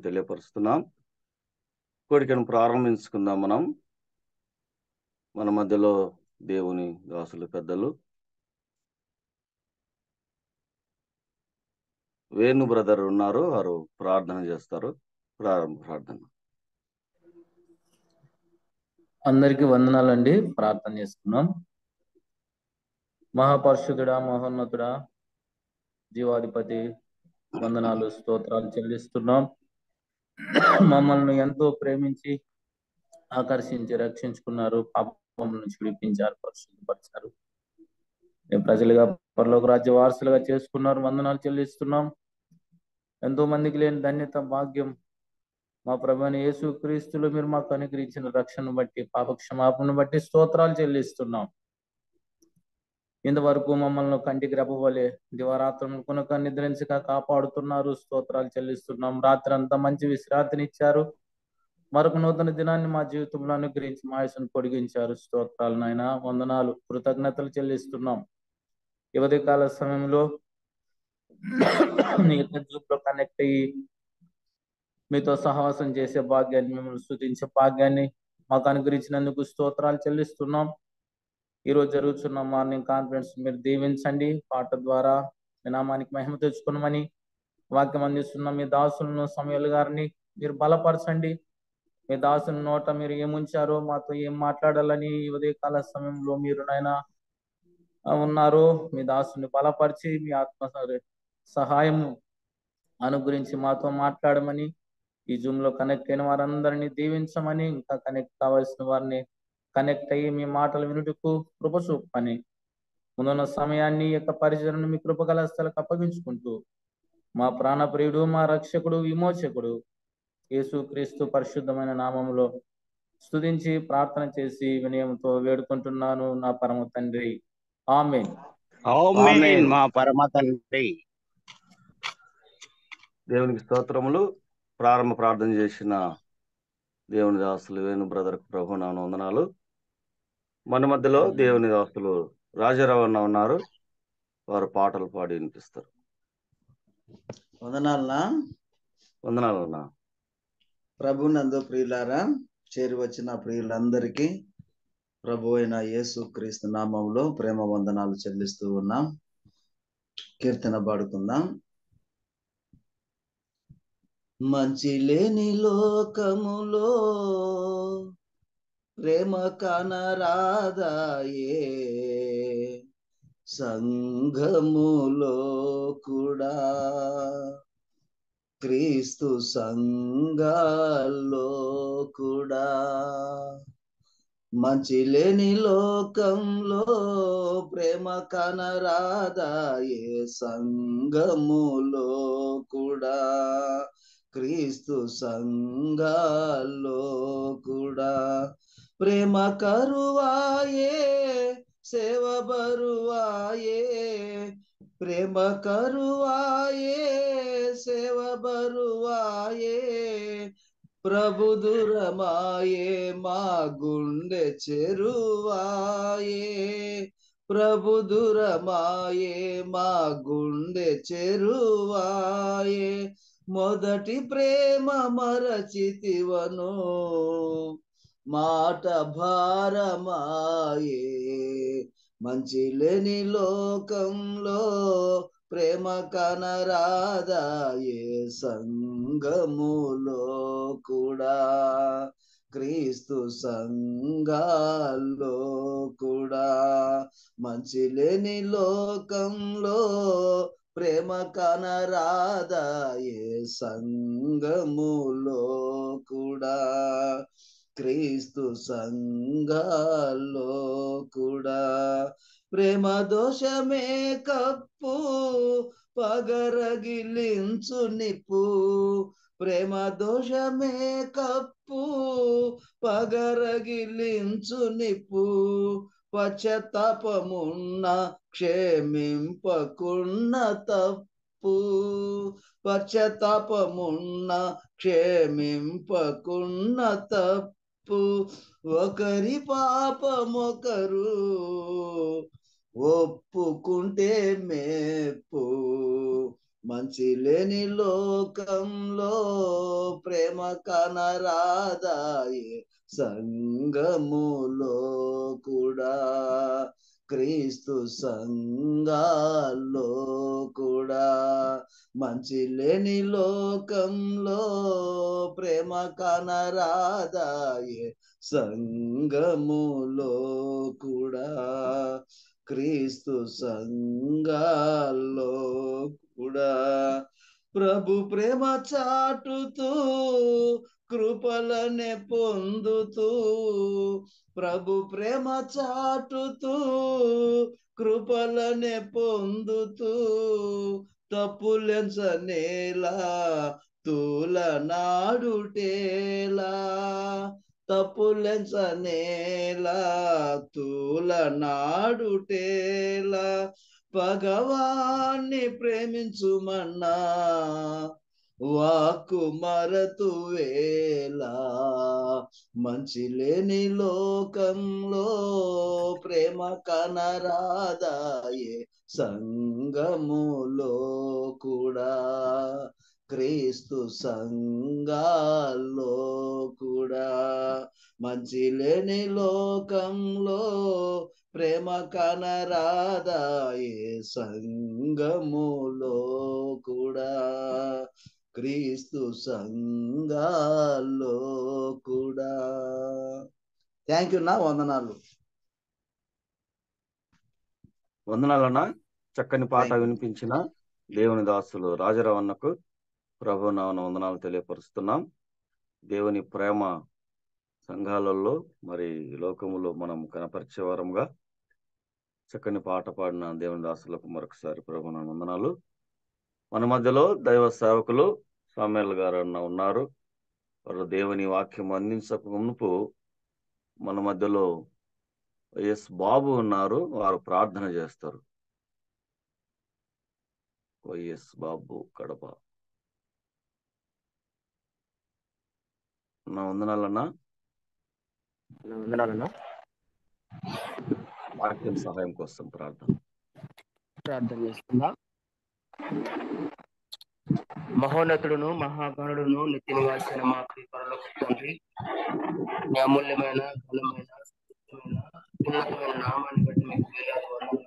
తెలియపరుస్తున్నాం కోడికను ప్రారంభించుకుందాం మనం మన మధ్యలో దేవుని దాసులు పెద్దలు వేణు బ్రదర్ ఉన్నారు వారు ప్రార్థన చేస్తారు ప్రారంభ ప్రార్థన అందరికీ వందనాలండి ప్రార్థన చేసుకున్నాం మహాపరిశుద్ధుడా మహోన్నతుడా జీవాధిపతి వందనాలు స్తోత్రాలు చెల్లిస్తున్నాం మమ్మల్ని ఎంతో ప్రేమించి ఆకర్షించి రక్షించుకున్నారు పాపం నుంచి విడిపించారు పరిశుద్ధపరిచారు మేము ప్రజలుగా పరలోక రాజ్య వారసులుగా చేసుకున్నారు వందనాలు చెల్లిస్తున్నాం ఎంతో మందికి లేని ధన్యత భాగ్యం మా ప్రభుని యేసు క్రీస్తులు మీరు మాకు అనుగ్రహించిన రక్షణ బట్టి పాప క్షమాపణను బట్టి స్తోత్రాలు చెల్లిస్తున్నాం ఇంతవరకు మమ్మల్ని కంటికి రెప్పవలే దివారాత్రం కొనక నిద్రించక కాపాడుతున్నారు స్తోత్రాలు చెల్లిస్తున్నాం రాత్రి అంతా మంచి విశ్రాంతినిచ్చారు మరొక నూతన దినాన్ని మా జీవితంలో అనుగ్రహించి మా ఆయుసును పొడిగించారు స్తోత్రాలు నాయన వందనాలు కృతజ్ఞతలు చెల్లిస్తున్నాం యువతి కాల సమయంలో నీ యొక్క గ్రూప్ లో కనెక్ట్ అయ్యి మీతో సహవాసం చేసే భాగ్యాన్ని మిమ్మల్ని స్థుతించే భాగ్యాన్ని మాకు అనుగ్రహించినందుకు స్తోత్రాలు చెల్లిస్తున్నాం ఈ రోజు జరుగుతున్న మార్నింగ్ కాన్ఫరెన్స్ మీరు దీవించండి పాట ద్వారా మీ నామానికి మహిమ తెచ్చుకున్నామని వాక్యం అందిస్తున్న మీ దాసులను సమయాలు గారిని మీరు బలపరచండి మీ దాసుని నోట మీరు ఏముంచారో మాతో ఏం మాట్లాడాలని ఈ ఉదయకాల సమయంలో మీరు నాయన ఉన్నారు మీ దాసుని బలపరిచి మీ ఆత్మ సహాయం అనుగురించి మాతో మాట్లాడమని ఈ జూమ్ లో కనెక్ట్ అయిన వారందరినీ దీవించమని ఇంకా కనెక్ట్ కావాల్సిన వారిని కనెక్ట్ అయ్యి మీ మాటలు వినుటకు కృప చూపని ముందున్న సమయాన్ని యొక్క పరిచయను మీ కృపగల స్థలకు అప్పగించుకుంటూ మా ప్రాణప్రియుడు మా రక్షకుడు విమోచకుడు యేసు క్రీస్తు పరిశుద్ధమైన నామములో స్తుతించి ప్రార్థన చేసి వినయంతో వేడుకుంటున్నాను నా పరమ తండ్రి ఆమె ఆమేన్ మా పరమ తండ్రి దేవునికి స్తోత్రములు ప్రారంభ ప్రార్థన చేసిన దేవుని దాసులు వేణు బ్రదర్ ప్రభు నాన్న వందనాలు మన మధ్యలో దేవుని దాసులు రాజారావణ ఉన్నారు వారు పాటలు పాడి వినిపిస్తారు వందనాలనా వందనాలు అన్న ప్రభు నందు ప్రియులారా చేరి వచ్చిన ప్రియులందరికీ ప్రభు అయిన యేసు క్రీస్తు నామంలో ప్రేమ వందనాలు చెల్లిస్తూ ఉన్నాం కీర్తన పాడుకుందాం మంచి లేని లోకములో ప్రేమ కనరాదాయే సంఘములో కూడా క్రీస్తు సంఘాల్లో కూడా మంచి లేని లోకంలో ప్రేమ కనరాదాయే సంఘములో కూడా క్రీస్తు సంఘాల్లో కూడా ప్రేమ కరువాయే సేవ బరువాయే ప్రేమ కరువాయే సేవ బరువాయే ప్రభు దురమాయే మా గుండె చెరువాయే ప్రభు దురమాయే మా గుండె చెరువాయే మొదటి ప్రేమ మరచితివను మాట భారమాయే మంచి లేని లోకంలో ప్రేమ కనరాదాయే సంగములో కూడా క్రీస్తు సంఘాల్లో కూడా మంచి లేని లోకంలో ప్రేమ కనరాదాయే సంగములో కూడా క్రీస్తు సంఘాల్లో కూడా ప్రేమ దోషమే కప్పు పగరగిలించు నిప్పు ప్రేమ దోషమే కప్పు పగరగిలించు నిప్పు పశ్చతాపమున్న క్షేమింపకున్న తప్పు పశ్చతాపమున్న క్షేమింపకున్న తప్పు ఒకరి పాపమొకరు ఒప్పుకుంటే మేపు మంచి లేని లోకంలో ప్రేమ కనరాదాయే సంగములో కూడా క్రీస్తు సంఘాల్లో కూడా మంచి లేని లోకంలో ప్రేమ కనరాదాయే సంగములో కూడా క్రీస్తు సంఘాల్లో కూడా ప్రభు ప్రేమ చాటుతూ కృపలనే పొందుతూ ప్రభు ప్రేమ చాటుతూ కృపలనే పొందుతూ తప్పులెంచనేలా తూల నాడుటేలా తప్పులెంచనేలా తూల నాడుటేలా భగవాన్ని ప్రేమించుమన్నా వాక్కు మరతు వేలా మంచి లేని లోకంలో ప్రేమ కనరాదాయే సంగములో కూడా క్రీస్తు సంఘాల్లో కూడా మంచి లేని లోకంలో ప్రేమ కనరాదాయే సంగములో కూడా క్రీస్తు సంఘాల్లో కూడా థ్యాంక్ యూ నా వందనాలు వందనాలన్నా చక్కని పాట Thank you. వినిపించిన దేవుని దాసులు రాజరవన్నకు ప్రభు నామన వందనాలు తెలియపరుస్తున్నాం దేవుని ప్రేమ సంఘాలలో మరి ఈ లోకములో మనం కనపరిచే వారంగా చక్కని పాట పాడిన దేవుని దాసులకు మరొకసారి ప్రభు నామన వందనాలు మన మధ్యలో దైవ సేవకులు సామ్యాల్ గారు అన్న ఉన్నారు వారు దేవుని వాక్యం అందించక మునుపు మన మధ్యలో ఎస్ బాబు ఉన్నారు వారు ప్రార్థన చేస్తారు వైఎస్ బాబు కడప నా వందనాలన్నా వందనాలన్నా వాక్యం సహాయం కోసం ప్రార్థన ప్రార్థన చేస్తుందా మహోన్నతుడును మహాగణుడును నిత్య నివాసిన మా పరలోక తండ్రి మీ అమూల్యమైన ఘనమైన శ్రేష్టమైన, ఉన్నతమైన నామాన్ని బట్టి మీకు వేలాది వందనాలు.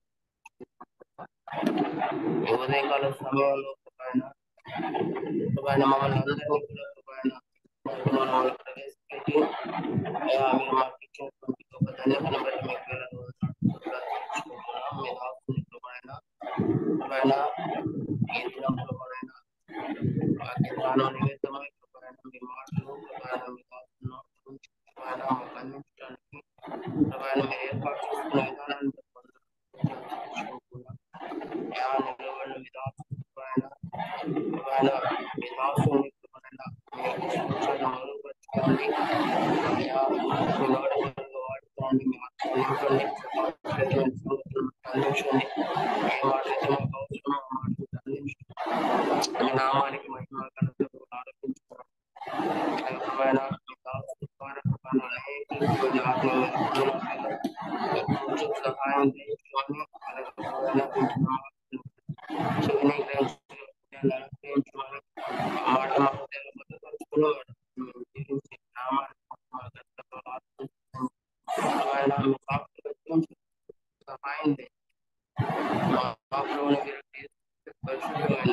ఈ ఉదయకాల సమయంలో ఆయన ఆయన మమ్మల్ని అందరినీ కూడా ఆయన మమ్మల్ని ప్రవేశపెట్టి అయ్యా మీరు మాకు ఇచ్చినటువంటి గొప్ప ధన్యతను బట్టి మీకు వేలాది వందనాలు ప్రార్థించుకుంటున్నాం. మీ దాసుని కృపైన కృపైన ఈ దినంలో కృపైన వాక్య ధ్యానం నిమిత్తమై కృపైన మీ మాటలు కృపైన మీ దాసుని నోటి నుంచి కృపైన మాకు అందించడానికి కృపైన మీరు ఏర్పాటు చేసుకున్న విధానాన్ని బట్టి వందనాలు ప్రార్థించుకుంటున్నాం. అయ్యా నిలబడిన మీ దాసుని కృపైన కృపైన మీ దాసుని కృపైన మీ సూచనలు మరుగుపరచుకోండి అయ్యా మీ నోటి మరుగు వాడుకోండి మీ ఆత్మ నింపండి ప్రత్యేకమైన సంగతులను అందించండి ఏ మాట అయితే మాకు అవసరమో ఆ మాటలు అందించండి మీ నామానికి మహిమ ఘనతలు ఆరోపించుకోండి అద్భుతమైన మీ దాసుని ద్వారా కృపైన అనేక ఆత్మీయ కొంచెం సహాయం చేయించుకొని అలాగే కృపైన చెవిని గ్రహించుకొని అనుగ్రహించుకొని ఆ మాట మాకు తెలియపరచుకుని మేము జీవించే నామానికి మహిమ ఘనతలు ఆరోపించుకోండి ఆయన మీ సాక్షులు గురించి సహాయం చేయండి మా పాపలోని మీరు తీర్చి పరిశుద్ధమైన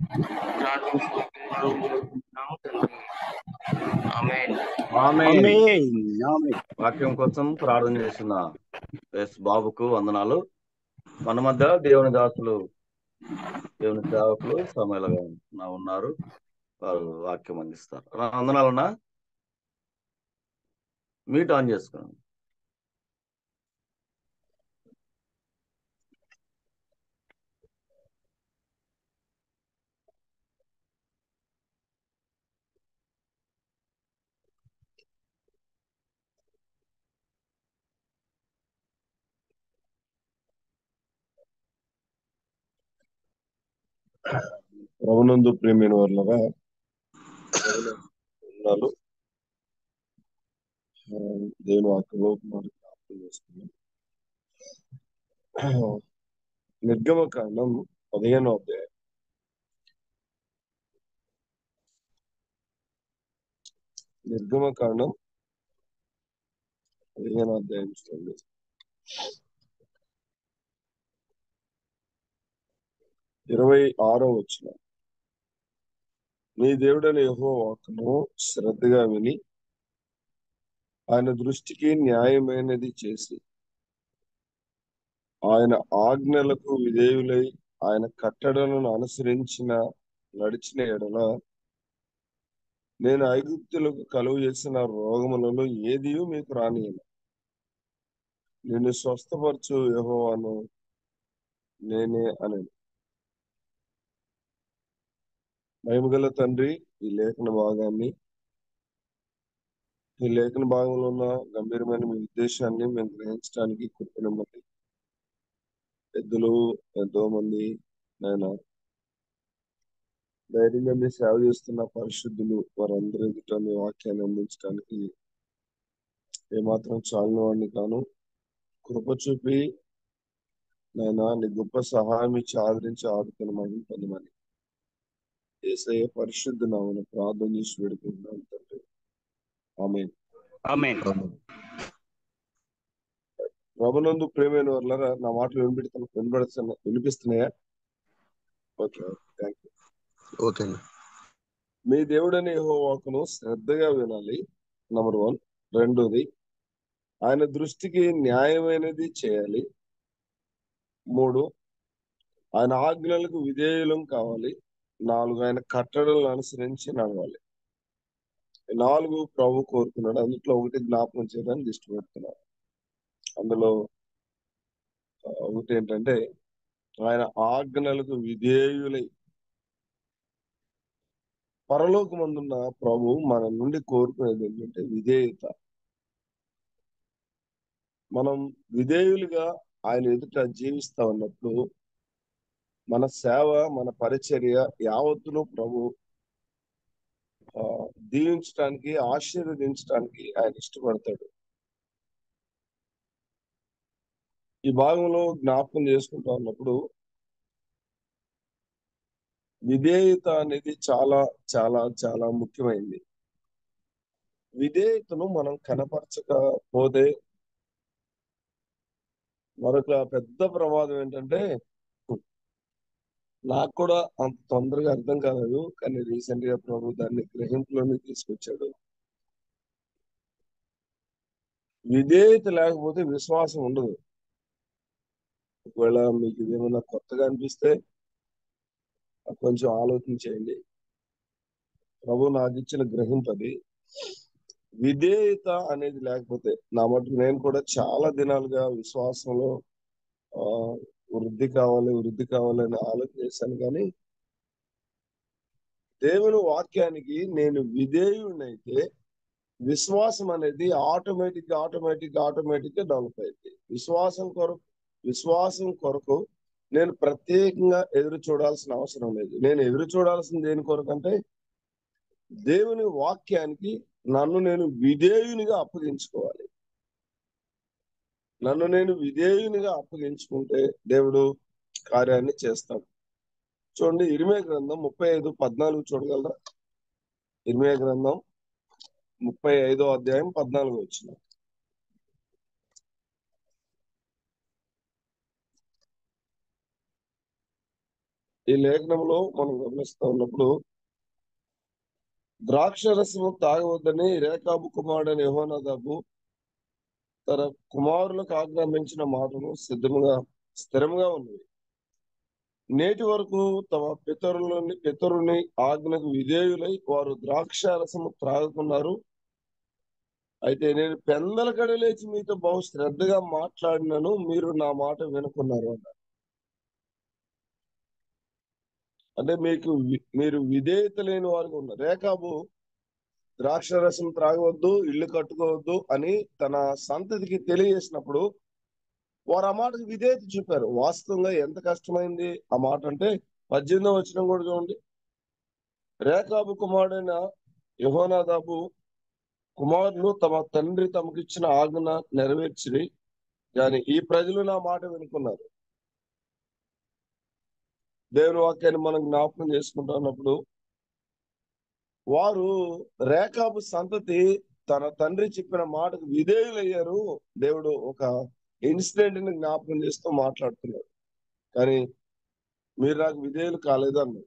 ప్రార్థించుకుంటున్నాము తండ్రి ఆమేన్ ఆమేన్. ఆమేన్. ఆమేన్. వాక్యం కోసం ప్రార్థన చేసిన ఎస్ బాబుకు వందనాలు మన మధ్య దేవుని దాసులు దేవుని సేవకులు సమయాలుగా నా ఉన్నారు వారు వాక్యం అందిస్తారు అన్నా, వందనాలన్నా మీట్ ఆన్ చేసుకోండి ప్రభునందు ప్రేమైన వాళ్ళగా ఉన్నారు ఆ, దేవుని వాక్యంలో మనం జ్ఞాపకం చేస్తున్నాం నిర్గమ కాండం పదిహేనో అధ్యాయం నిర్గమకాండం పదిహేను అధ్యాయం చూడండి ఇరవై ఆరో వచ్చిన నీ దేవుడైన యెహోవా వాక్కును శ్రద్ధగా విని ఆయన దృష్టికి న్యాయమైనది చేసి ఆయన ఆజ్ఞలకు విధేయులై ఆయన కట్టడలను అనుసరించిన నడిచిన ఎడల నేను ఐగుప్తులకు కలుగు చేసిన రోగములలో ఏది మీకు రానియను నిన్ను స్వస్థపరచు యెహోవాను నేనే అని మహిమగల తండ్రి ఈ లేఖన భాగాన్ని ఈ లేఖన భాగంలో ఉన్న గంభీరమైన మీ ఉద్దేశాన్ని మేము గ్రహించడానికి కృపనివ్వండి పెద్దలు ఎంతో మంది నేను ధైర్యంగా మీ సేవ చేస్తున్న పరిశుద్ధులు వారందరి ఎదుట మీ వాక్యాన్ని అందించడానికి ఏమాత్రం చాలిన వాడిని కాను కృప చూపి నాయన నీ గొప్ప సహాయం ఇచ్చి ఆదరించి ఆదుకుని మహిమ పొందమని ఏసయ్య పరిశుద్ధ నామను ప్రార్థన చేసి వేడుకుంటున్నాను తండ్రి ఆమె ఆమేన్ ప్రభునందు ప్రేమైన వాళ్ళరా నా మాటలు వినిపెడుతున్నా వినబడుతున్నా వినిపిస్తున్నాయా ఓకే థ్యాంక్ యూ ఓకే అండి మీ దేవుడని యెహోవాకును శ్రద్ధగా వినాలి నంబర్ వన్ రెండోది ఆయన దృష్టికి న్యాయమైనది చేయాలి మూడు ఆయన ఆజ్ఞలకు విధేయులం కావాలి నాలుగు ఆయన కట్టడలను అనుసరించి నడవాలి ఈ నాలుగు ప్రభు కోరుకున్నాడు అందులో ఒకటి జ్ఞాపకం చేయడానికి దిష్టి పెడుతున్నాడు అందులో ఆ, ఒకటి ఏంటంటే ఆయన ఆజ్ఞలకు విధేయులై పరలోకమందున్న ప్రభు మన నుండి కోరుకునేది ఏంటంటే విధేయత మనం విధేయులుగా ఆయన ఎదుట జీవిస్తా ఉన్నప్పుడు మన సేవ మన పరిచర్య యావత్తును ప్రభు ఆ, దీవించడానికి ఆశీర్వదించడానికి ఆయన ఇష్టపడతాడు ఈ భాగంలో జ్ఞాపకం చేసుకుంటా ఉన్నప్పుడు విధేయత అనేది చాలా చాలా చాలా ముఖ్యమైనది విధేయతను మనం కనపరచకపోతే మరొక పెద్ద ప్రమాదం ఏంటంటే నాకు కూడా అంత తొందరగా అర్థం కాలేదు కానీ రీసెంట్ గా ప్రభు దాన్ని గ్రహింపులోనే తీసుకొచ్చాడు విధేయత లేకపోతే విశ్వాసం ఉండదు ఒకవేళ మీకు ఇదేమన్నా కొత్తగా అనిపిస్తే కొంచెం ఆలోచన చేయండి ప్రభు నాకు ఇచ్చిన గ్రహింపది విధేయత అనేది లేకపోతే నా మటుకు నేను కూడా చాలా దినాలుగా విశ్వాసంలో ఆ వృద్ధి కావాలి వృద్ధి కావాలి అని ఆలోచన చేశాను కానీ దేవుని వాక్యానికి నేను విధేయుడైతే విశ్వాసం అనేది ఆటోమేటిక్ గా ఆటోమేటిక్ గా ఆటోమేటిక్ గా డెవలప్ అయింది విశ్వాసం కొరకు విశ్వాసం కొరకు నేను ప్రత్యేకంగా ఎదురు చూడాల్సిన అవసరం లేదు నేను ఎదురు చూడాల్సిన దేని కొరకు అంటే దేవుని వాక్యానికి నన్ను నేను విధేయునిగా అప్పగించుకోవాలి నన్ను నేను విధేయునిగా అప్పగించుకుంటే దేవుడు కార్యాన్ని చేస్తాడు చూడండి ఇరిమే గ్రంథం ముప్పై ఐదు పద్నాలుగు చూడగలరా ఇరిమే గ్రంథం ముప్పై ఐదో అధ్యాయం పద్నాలుగు వచ్చిన ఈ లేఖనంలో మనం గమనిస్తా ఉన్నప్పుడు ద్రాక్ష రసము తాగవద్దని రేఖాబు కుమారుడని యెహోనాదాబు తన కుమారులకు ఆజ్ఞాపించిన మాటలు సిద్ధముగా స్థిరంగా ఉన్నవి నేటి వరకు తమ పితరులని పితరుని ఆజ్ఞకు విధేయులై వారు ద్రాక్ష రసము త్రాగుకున్నారు అయితే నేను పెందల కడ లేచి మీతో బహు శ్రద్ధగా మాట్లాడినను మీరు నా మాట వినుకున్నారు అన్నారు అంటే మీకు వి- మీరు విధేయత లేని వారుగా ఉన్నారు రేఖాబు ద్రాక్ష రసం త్రాగవద్దు ఇల్లు కట్టుకోవద్దు అని తన సంతతికి తెలియజేసినప్పుడు వారు ఆ మాటకు విధేయత చూపారు వాస్తవంగా ఎంత కష్టమైంది ఆ మాట అంటే పద్దెనిమిదో వచ్చిన కూడా చూడండి రేఖాబు కుమారుడైన యహోనాదాబు కుమారులు తమ తండ్రి తమకిచ్చిన ఆజ్ఞ నెరవేర్చి కానీ ఈ ప్రజలు నా మాట వినుకున్నారు దేవుని వాక్యాన్ని మనం జ్ఞాపకం చేసుకుంటున్నప్పుడు వారు రేఖాబు సంతతి తన తండ్రి చెప్పిన మాటకు విధేయులయ్యారు దేవుడు ఒక ఇన్సిడెంట్ ని జ్ఞాపకం చేస్తూ మాట్లాడుతున్నాడు కానీ మీరు నాకు విధేయులు కాలేదు అన్నారు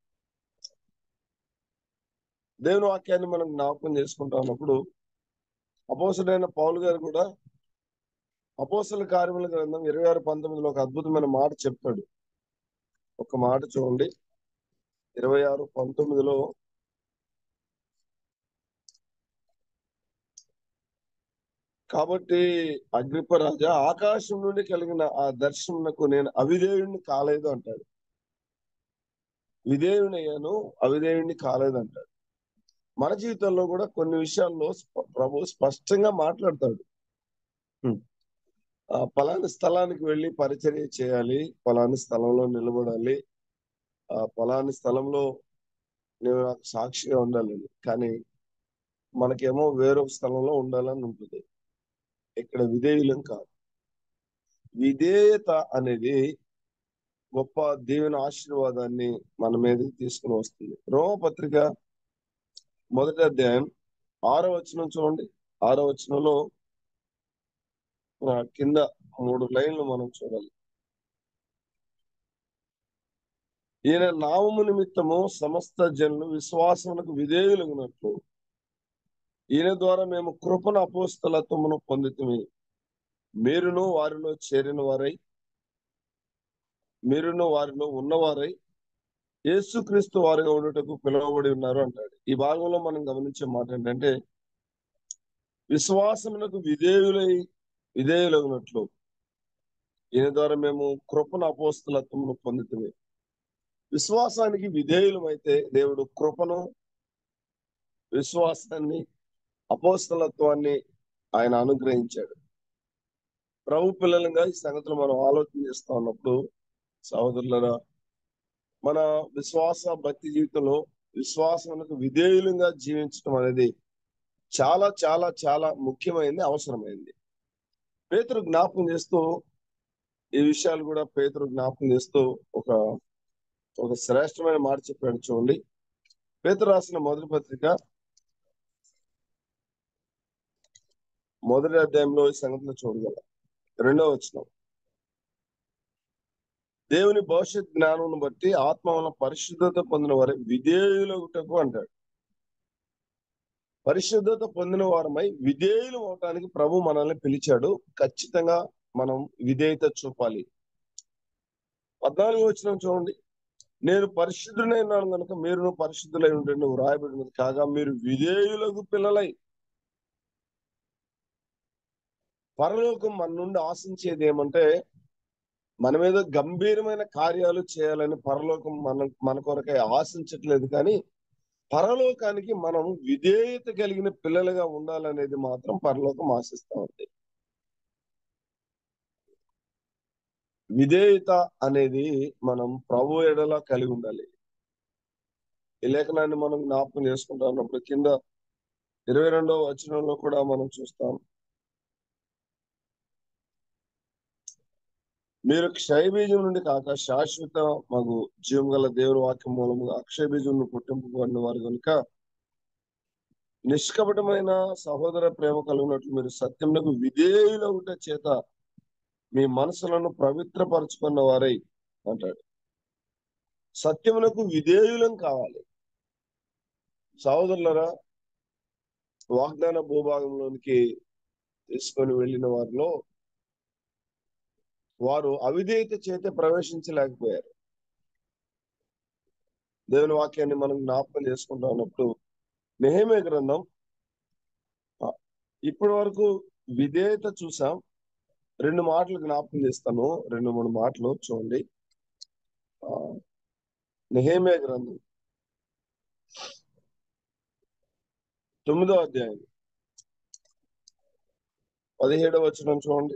దేవుని వాక్యాన్ని మనం జ్ఞాపకం చేసుకుంటా ఉన్నప్పుడు అపోసడైన పౌలు గారు కూడా అపోసల కార్యముల గ్రంథం ఇరవై ఆరు పంతొమ్మిదిలో ఒక అద్భుతమైన మాట చెప్తాడు ఒక మాట చూడండి ఇరవై ఆరు పంతొమ్మిదిలో కాబట్టి అగ్రిప రాజా ఆకాశం నుండి కలిగిన ఆ దర్శనకు నేను అవిధేయుడిని కాలేదు అంటాడు విధేయునయ్యాను అవిధేయుడిని కాలేదు అంటాడు మన జీవితంలో కూడా కొన్ని విషయాల్లో స్ప- ప్రభు స్పష్టంగా మాట్లాడతాడు హ్మ్. ఆ పలాని స్థలానికి వెళ్ళి పరిచర్య చేయాలి పలాని స్థలంలో నిలబడాలి ఆ పలాని స్థలంలో నేను నాకు సాక్షిగా ఉండాలని కానీ మనకేమో వేరొక స్థలంలో ఉండాలని ఉంటుంది ఇక్కడ విధేయులం కాదు విధేయత అనేది గొప్ప దేవుని ఆశీర్వాదాన్ని మన మీదకి తీసుకుని వస్తుంది రోమపత్రిక మొదటి అధ్యాయం ఆరో వచనం చూడండి ఆరో వచనంలో ఆ, కింద మూడు లైన్లు మనం చూడాలి ఈయన నామము నిమిత్తము సమస్త జనులు విశ్వాసమునకు విధేయులగినట్లు ఈయన ద్వారా మేము కృపణ అపోస్తలత్వమును పొందితిమి మీరును వారిలో చేరిన వారై మీరును వారిలో ఉన్నవారై యేసుక్రీస్తు వారిగా ఉండుటకు పిలువబడి ఉన్నారు అంటాడు ఈ భాగంలో మనం గమనించే మాట ఏంటంటే విశ్వాసమునకు విధేయులై విధేయులగినట్లు ఈయన ద్వారా మేము కృపణ అపోస్తలత్వమును పొందితిమి విశ్వాసానికి విధేయులమైతే దేవుడు కృపను విశ్వాసాన్ని అపోస్తలత్వాన్ని ఆయన అనుగ్రహించాడు ప్రభు పిల్లలుగా ఈ సంగతులు మనం ఆలోచన చేస్తా ఉన్నప్పుడు సహోదరులరా మన విశ్వాస భక్తి జీవితంలో విశ్వాసమునకు విధేయులుగా జీవించడం అనేది చాలా చాలా చాలా ముఖ్యమైనది అవసరమైంది పేతురు జ్ఞాపకం చేస్తూ ఈ విషయాలు కూడా పేతురు జ్ఞాపకం చేస్తూ ఒక ఒక శ్రేష్టమైన మాట చెప్పాడు చూడండి పేతురు రాసిన మొదటి పత్రిక మొదటి అధ్యాయంలో ఈ సంగతిలో చూడగల రెండవ వచనం దేవుని భవిష్యత్ జ్ఞానం బట్టి ఆత్మ వలన పరిశుద్ధత పొందిన వారి విధేయులగుటకు అంటాడు పరిశుద్ధత పొందిన వారమై విధేయులు అవటానికి ప్రభు మనల్ని పిలిచాడు ఖచ్చితంగా మనం విధేయత చూపాలి పద్నాలుగు వచ్చిన చూడండి నేను పరిశుద్ధుడైనాను కనుక మీరు పరిశుద్ధులై ఉండండి వ్రాయబడినది కాగా మీరు విధేయులకు పిల్లలై పరలోకం మన నుండి ఆశించేది ఏమంటే మన మీద గంభీరమైన కార్యాలు చేయాలని పరలోకం మన మన కొరకై ఆశించట్లేదు కానీ పరలోకానికి మనం విధేయత కలిగిన పిల్లలుగా ఉండాలనేది మాత్రం పరలోకం ఆశిస్తా ఉంది విధేయత అనేది మనం ప్రభు ఎడలా కలిగి ఉండాలి ఈ లేఖనాన్ని మనం జ్ఞాపకం చేసుకుంటా ఉన్నప్పుడు కింద ఇరవై రెండవ వచనంలో కూడా మనం చూస్తాం మీరు క్షయ బీజం నుండి కాక శాశ్వత మగు జీవం గల దేవుని వాక్యం మూలముగా అక్షయ బీజం పుట్టింపబడిన వారు కనుక నిష్కపటమైన సహోదర ప్రేమ కలిగినట్లు మీరు సత్యమునకు విధేయులవుట చేత మీ మనసులను పవిత్రపరచుకున్న వారై అంటాడు సత్యమునకు విధేయులం కావాలి సహోదరులరా వాగ్దాన భూభాగంలోనికి తీసుకొని వెళ్ళిన వారిలో వారు అవిధేయత చేత ప్రవేశించలేకపోయారు దేవుని వాక్యాన్ని మనం జ్ఞాపకం చేసుకుంటా ఉన్నప్పుడు నెహమే గ్రంథం ఆ, ఇప్పటి వరకు విధేయత చూసాం రెండు మాటలు జ్ఞాపకం చేస్తాను రెండు మూడు మాటలు చూడండి ఆ, నెహేమే గ్రంథం తొమ్మిదో అధ్యాయం పదిహేడవ వచనం చూడండి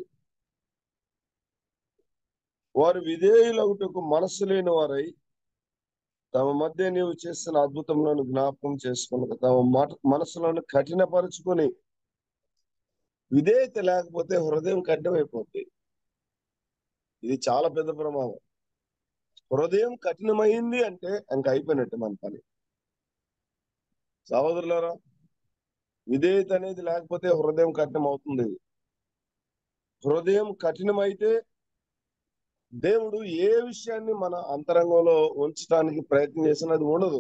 వారు విధేయులగుటకు మనస్సు లేని వారై తమ మధ్య నీవు చేసిన అద్భుతములను జ్ఞాపకం చేసుకుని తమ మాట మనసులను కఠినపరుచుకొని విధేయత లేకపోతే హృదయం కఠినమైపోతుంది ఇది చాలా పెద్ద ప్రమాదం హృదయం కఠినమైంది అంటే ఇంక అయిపోయినట్టు మన పని సహోదరులారా విధేయత అనేది లేకపోతే హృదయం కఠినం అవుతుంది హృదయం కఠినమైతే దేవుడు ఏ విషయాన్ని మన అంతరంగంలో ఉంచడానికి ప్రయత్నం చేసినది ఉండదు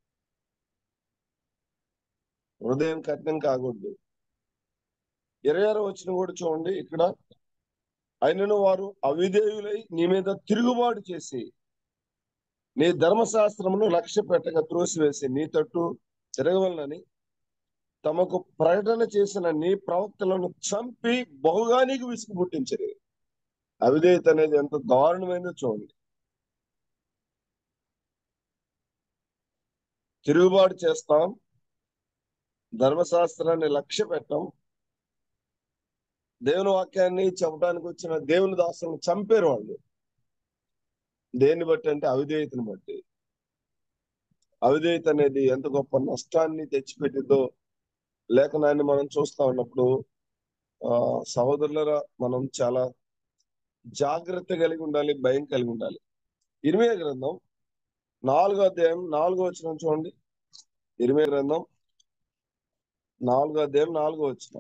హృదయం కఠినం కాకూడదు ఇరవై ఆరో వచ్చిన కూడా చూడండి ఇక్కడ అయినను వారు అవిధేయులై నీ మీద తిరుగుబాటు చేసి నీ ధర్మశాస్త్రమును లక్ష్య పెట్టక త్రోసివేసి నీ తట్టు తిరగవలనని తమకు ప్రకటన చేసిన నీ ప్రవక్తలను చంపి బహుగా నీకు విసుగు పుట్టించరు అవిధేయత అనేది ఎంత దారుణమైనదో చూడండి తిరుగుబాటు చేస్తాం ధర్మశాస్త్రాన్ని లక్ష్య పెట్టాం దేవుని వాక్యాన్ని చెప్పడానికి వచ్చిన దేవుని దాసులను చంపారు వాళ్ళు దేన్ని బట్టి అంటే అవిధేయతను బట్టి అవిధేయత అనేది ఎంత గొప్ప నష్టాన్ని తెచ్చిపెట్టిందో లేఖనాన్ని మనం చూస్తా ఉన్నప్పుడు ఆ సహోదరులరా మనం చాలా జాగ్రత్త కలిగి ఉండాలి భయం కలిగి ఉండాలి ఇరిమే గ్రంథం నాలుగో అధ్యాయం నాలుగో వచ్చిన చూడండి ఇరిమే గ్రంథం నాలుగో అధ్యాయం నాలుగో వచ్చిన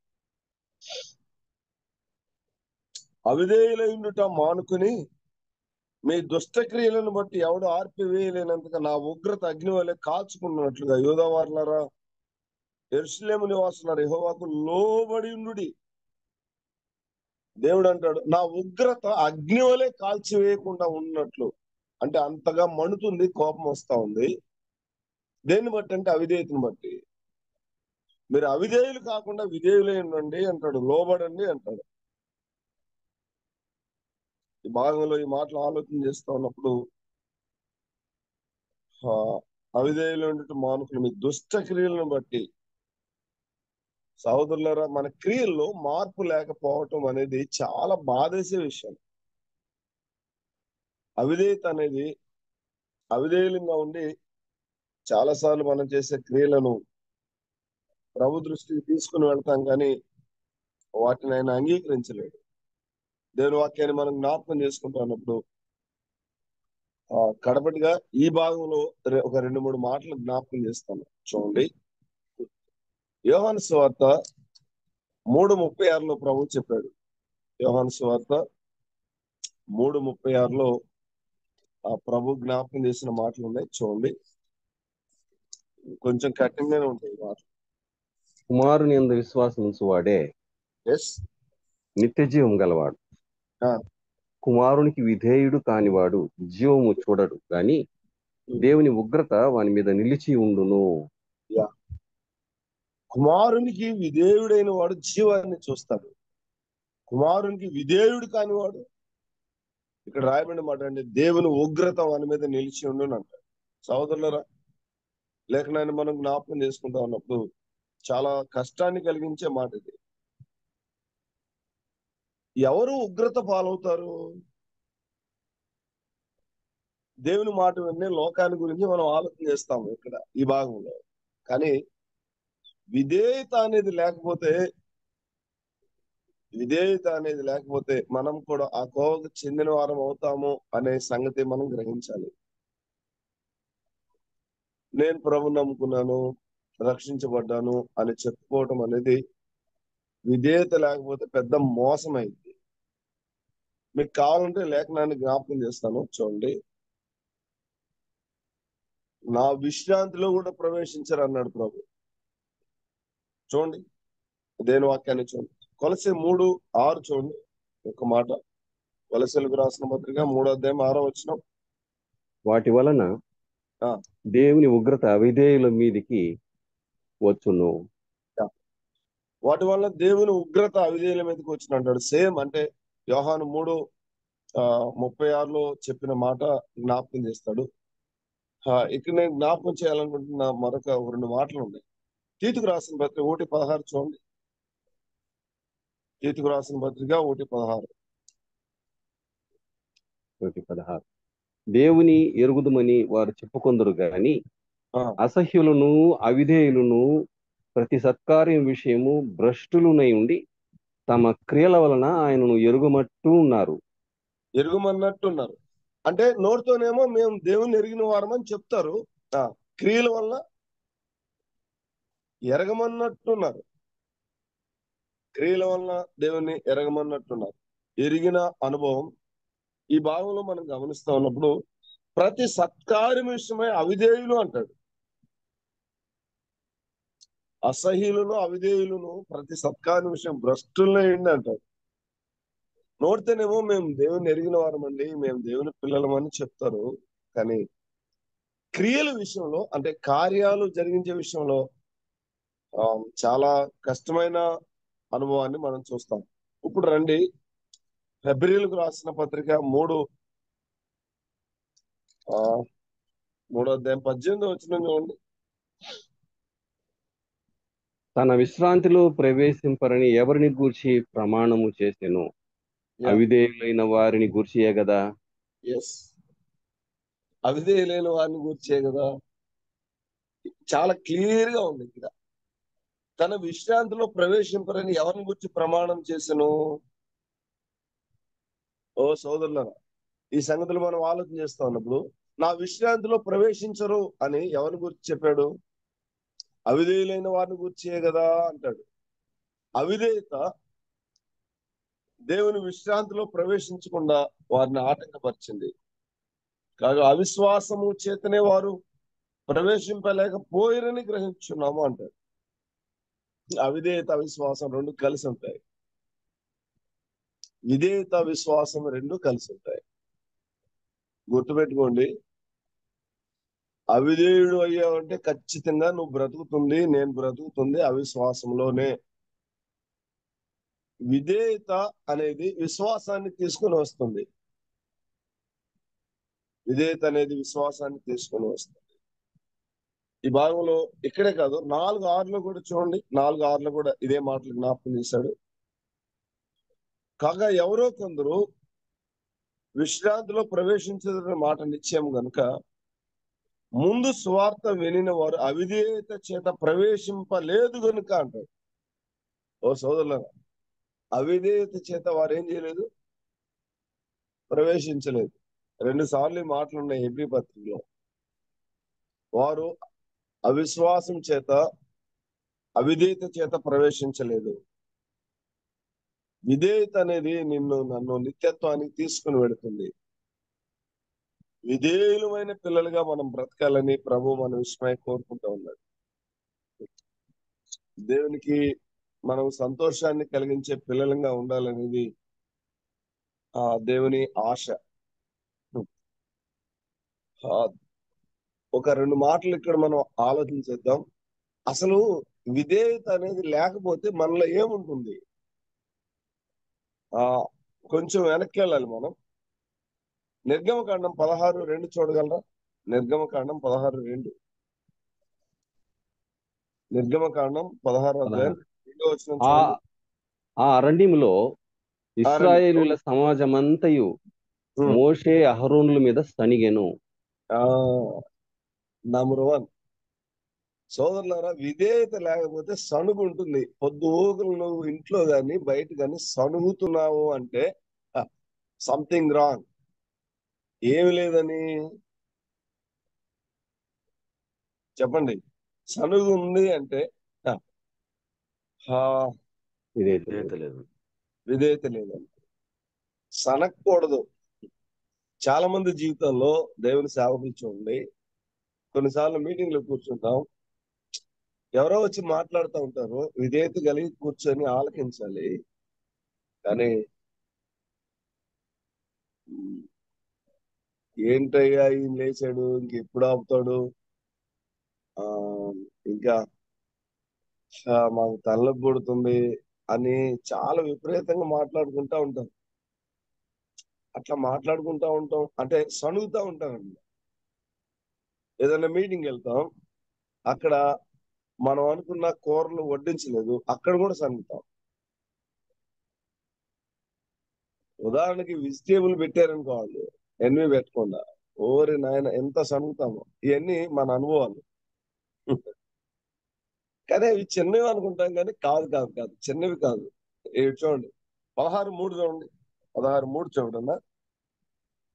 అవిధేయులైనట మానుకుని మీ దుష్టక్రియలను బట్టి ఎవడు ఆర్పివేయలేనంతగా నా ఉగ్రత అగ్ని వలె కాల్చుకున్నట్లుగా యోధవారులారా ఎరుసలేము నివాసులారు యెహోవాకు లోబడి ఉండుడి దేవుడు అంటాడు నా ఉగ్రత అగ్ని వలె కాల్చివేయకుండా ఉన్నట్లు అంటే అంతగా మండుతుంది కోపం వస్తా ఉంది దేన్ని బట్టి అంటే అవిధేయతను బట్టి మీరు అవిధేయులు కాకుండా విధేయులై ఉండండి అంటాడు లోబడండి అంటాడు ఈ భాగంలో ఈ మాటలు ఆలోచన చేస్తా ఉన్నప్పుడు ఆ, అవిధేయులు ఉండటం మానుకులు మీ దుష్ట క్రియలను బట్టి సహోదరులారా మన క్రియల్లో మార్పు లేకపోవటం అనేది చాలా బాధేసే విషయం అవిధేయత అనేది అవిధేయులంగా ఉండి చాలాసార్లు మనం చేసే క్రియలను ప్రభు దృష్టికి తీసుకుని వెళ్తాం కానీ వాటిని ఆయన అంగీకరించలేడు దేవుని వాక్యాన్ని మనం జ్ఞాపకం చేసుకుంటున్నప్పుడు ఆ కడపటిగా ఈ భాగంలో రె- ఒక రెండు మూడు మాటలు జ్ఞాపకం చేస్తాను చూడండి యోహాను సువార్త మూడు ముప్పై ఆరులో ప్రభు చెప్పాడు యోహాను సువార్త మూడు ముప్పై ఆరులో ఆ ప్రభు జ్ఞాపకం చేసిన మాటలు ఉన్నాయి చూడండి కొంచెం కఠినంగానే ఉంటాయి ఈ మాటలు కుమారుని ఎందు విశ్వాసం ఉంచువాడే ఎస్ నిత్య జీవం గలవాడు ఆ. కుమారునికి విధేయుడు కానివాడు జీవము చూడడు గాని దేవుని ఉగ్రత వాని మీద నిలిచి ఉండును కుమారునికి విధేయుడైన వాడు జీవాన్ని చూస్తాడు కుమారునికి విధేయుడు కానివాడు ఇక్కడ రాయబడిన మాట అంటే దేవుని ఉగ్రత వాని మీద నిలిచి ఉండును అంటాడు సహోదరులరా లేఖనాన్ని మనం జ్ఞాపకం చేసుకుంటా ఉన్నప్పుడు చాలా కష్టాన్ని కలిగించే మాట ఇది ఎవరు ఉగ్రత పాలవుతారు దేవుని మాట వినే లోకాన్ని గురించి మనం ఆలోచన చేస్తాము ఇక్కడ ఈ భాగంలో కానీ విధేయత అనేది లేకపోతే విధేయత అనేది లేకపోతే మనం కూడా ఆ కోవకు చెందిన వారం అవుతాము అనే సంగతి మనం గ్రహించాలి నేను ప్రభు నమ్ముకున్నాను రక్షించబడ్డాను అని చెప్పుకోవటం అనేది విధేయత లేకపోతే పెద్ద మోసం అయింది మీకు కావాలంటే లేఖనాన్ని జ్ఞాపకం చేస్తాను చూడండి నా విశ్రాంతిలో కూడా ప్రవేశించరు అన్నాడు ప్రభు చూడండి దేని వాక్యాన్ని చూడండి కొలసే మూడు ఆరు చూడండి ఒక మాట కొలసెలకు రాసిన పత్రిక మూడో అధ్యాయం ఆరో వచ్చిన వాటి వలన ఆ. దేవుని ఉగ్రత అవిధేయుల మీదికి వచ్చును వాటి వల్ల దేవుని ఉగ్రత అవిధేయుల మీదకి వచ్చిన అంటాడు సేమ్ అంటే యోహాను మూడు ఆ ముప్పై ఆరులో చెప్పిన మాట జ్ఞాపకం చేస్తాడు ఆ, ఇక్కడ నేను జ్ఞాపకం చేయాలనుకుంటున్న మరొక ఒక రెండు మాటలు ఉన్నాయి తీతుకు రాసిన పత్రిక ఒకటి పదహారు చూడండి తీతుకు రాసిన పత్రిక ఒకటి పదహారు ఒకటి పదహారు దేవుని ఎరుగుదమని వారు చెప్పుకొందరు గాని ఆ. అసహ్యులను అవిధేయులను ప్రతి సత్కార్యం విషయము భ్రష్టులునై ఉండి తమ క్రియల వలన ఆయనను ఎరుగమట్టు ఉన్నారు ఎరుగుమన్నట్టున్నారు అంటే నోటితోనేమో మేము దేవుని ఎరిగిన వారమని చెప్తారు ఆ క్రియల వల్ల ఎరగమన్నట్టున్నారు క్రియల వలన దేవుని ఎరగమన్నట్టున్నారు ఎరిగిన అనుభవం ఈ భాగంలో మనం గమనిస్తా ఉన్నప్పుడు ప్రతి సత్కార్యం విషయమై అవిధేయులు అంటాడు అసహ్యులను అవిధేయులను ప్రతి సత్కార్యం విషయం భ్రష్టుల్లో ఏంటి అంటాడు నోడితేనేమో మేము దేవుని ఎరిగిన వారమండి మేము దేవుని పిల్లలమని చెప్తారు కానీ క్రియల విషయంలో అంటే కార్యాలు జరిగించే విషయంలో ఆ, చాలా కష్టమైన అనుభవాన్ని మనం చూస్తాం ఇప్పుడు రండి ఫిబ్రవరికి రాసిన పత్రిక మూడు ఆ మూడో అధ్యాయం పద్దెనిమిది వచ్చిన చూడండి తన విశ్రాంతిలో ప్రవేశింపరని ఎవరిని గూర్చి ప్రమాణము చేసెను అవిధేయులైన వారిని గూర్చియే కదా ఎస్ అవిధేయులైన వారిని గుర్చే కదా చాలా క్లియర్ గా ఉంది ఇక్కడ తన విశ్రాంతిలో ప్రవేశింపరని ఎవరిని గురించి ప్రమాణం చేసెను ఓ సోదరులరా ఈ సంగతులు మనం ఆలోచన చేస్తా ఉన్నప్పుడు నా విశ్రాంతిలో ప్రవేశించరు అని ఎవరిని గురించి చెప్పాడు అవిధేయులైన వారిని గురించే కదా అంటాడు అవిధేయత దేవుని విశ్రాంతిలో ప్రవేశించకుండా వారిని ఆటంకపరిచింది కాగా అవిశ్వాసము చేతనే వారు ప్రవేశింపలేకపోయిరని గ్రహించున్నాము అంటారు అవిధేయత అవిశ్వాసం రెండు కలిసి ఉంటాయి విధేయత విశ్వాసం రెండు కలిసి ఉంటాయి గుర్తుపెట్టుకోండి అవిధేయుడు అయ్యావంటే ఖచ్చితంగా నువ్వు బ్రతుకుతుంది నేను బ్రతుకుతుంది అవిశ్వాసంలోనే విధేయత అనేది విశ్వాసాన్ని తీసుకొని వస్తుంది విధేయత అనేది విశ్వాసాన్ని తీసుకొని వస్తుంది ఈ భాగంలో ఇక్కడే కాదు నాలుగు ఆరులో కూడా చూడండి నాలుగు ఆరులో కూడా ఇదే మాటలు జ్ఞాపకం చేశాడు కాగా ఎవరో కొందరు విశ్రాంతిలో ప్రవేశించదన్న మాట నిశ్చయం గనుక ముందు స్వార్థ వినిన వారు అవిధేయత చేత ప్రవేశింపలేదు గనుక అంటాడు ఓ సోదరులరా అవిధేయత చేత వారు ఏం చేయలేదు ప్రవేశించలేదు రెండు సార్లు ఈ మాటలు ఉన్నాయి ఎబ్రి పత్రికలో వారు అవిశ్వాసం చేత అవిధేయత చేత ప్రవేశించలేదు విధేయత అనేది నిన్ను నన్ను నిత్యత్వానికి తీసుకుని వెడుతుంది విధేయులమైన పిల్లలుగా మనం బ్రతకాలని ప్రభు మన విషయమై కోరుకుంటూ ఉన్నాడు దేవునికి మనం సంతోషాన్ని కలిగించే పిల్లలుగా ఉండాలనేది ఆ దేవుని ఆశ ఆ, ఒక రెండు మాటలు ఇక్కడ మనం ఆలోచించేద్దాం అసలు విధేయత అనేది లేకపోతే మనలో ఏముంటుంది ఆ కొంచెం వెనక్కి వెళ్ళాలి మనం నిర్గమకాండం పదహారు రెండు చూడగలరా నిర్గమకాండం పదహారు రెండు నిర్గమకాండం పదహారు అధ్యాయం రెండో వచనం ఆ చూడండి. ఆ అరణ్యములో ఇస్రాయేలుల సమాజమంతయు Hmm. మోషే అహరోనుల మీద సనిగెను ఆ నంబర్ వన్ సోదరులారా విధేయత లేకపోతే సణుగు ఉంటుంది పొద్దుగలు నువ్వు ఇంట్లో గాని బయట గాని సణుగుతున్నావు అంటే సంథింగ్ రాంగ్ ఏమి లేదని చెప్పండి సణుగు ఉంది అంటే ఆ, ఆ, ఇదే విధేయత లేదు విధేయత లేదని సనక్కూడదు చాలా మంది జీవితంలో దేవుని సేవకులు చూడండి కొన్నిసార్లు మీటింగ్ లో కూర్చుంటాం ఎవరో వచ్చి మాట్లాడుతూ ఉంటారు విధేయత కలిగి కూర్చొని ఆలకించాలి కానీ ఉమ్, ఏంటయ్యా ఈయన లేచాడు ఇంకెప్పుడు ఆపుతాడు ఆ ఇంకా ఆ, మాకు తలనొప్పి పుడుతుంది అని చాలా విపరీతంగా మాట్లాడుకుంటా ఉంటాం అట్లా మాట్లాడుకుంటా ఉంటాం అంటే సణుగుతా ఉంటామండి ఏదైనా మీటింగ్ వెళ్తాం అక్కడ మనం అనుకున్న కూరలు వడ్డించలేదు అక్కడ కూడా సణుగుతాం ఉదాహరణకి వెజిటేబుల్ పెట్టారనుకోవాలి ఎన్ని పెట్టకుండా ఓరి నాయన ఎంత సణుగుతామో ఇవన్నీ మన అనుభవాలు కానీ అవి చిన్నవి అనుకుంటాం కానీ కాదు కాదు కాదు చిన్నవి కాదు ఇవి చూడండి పదహారు మూడు చూడండి పదహారు మూడు చూడన్నా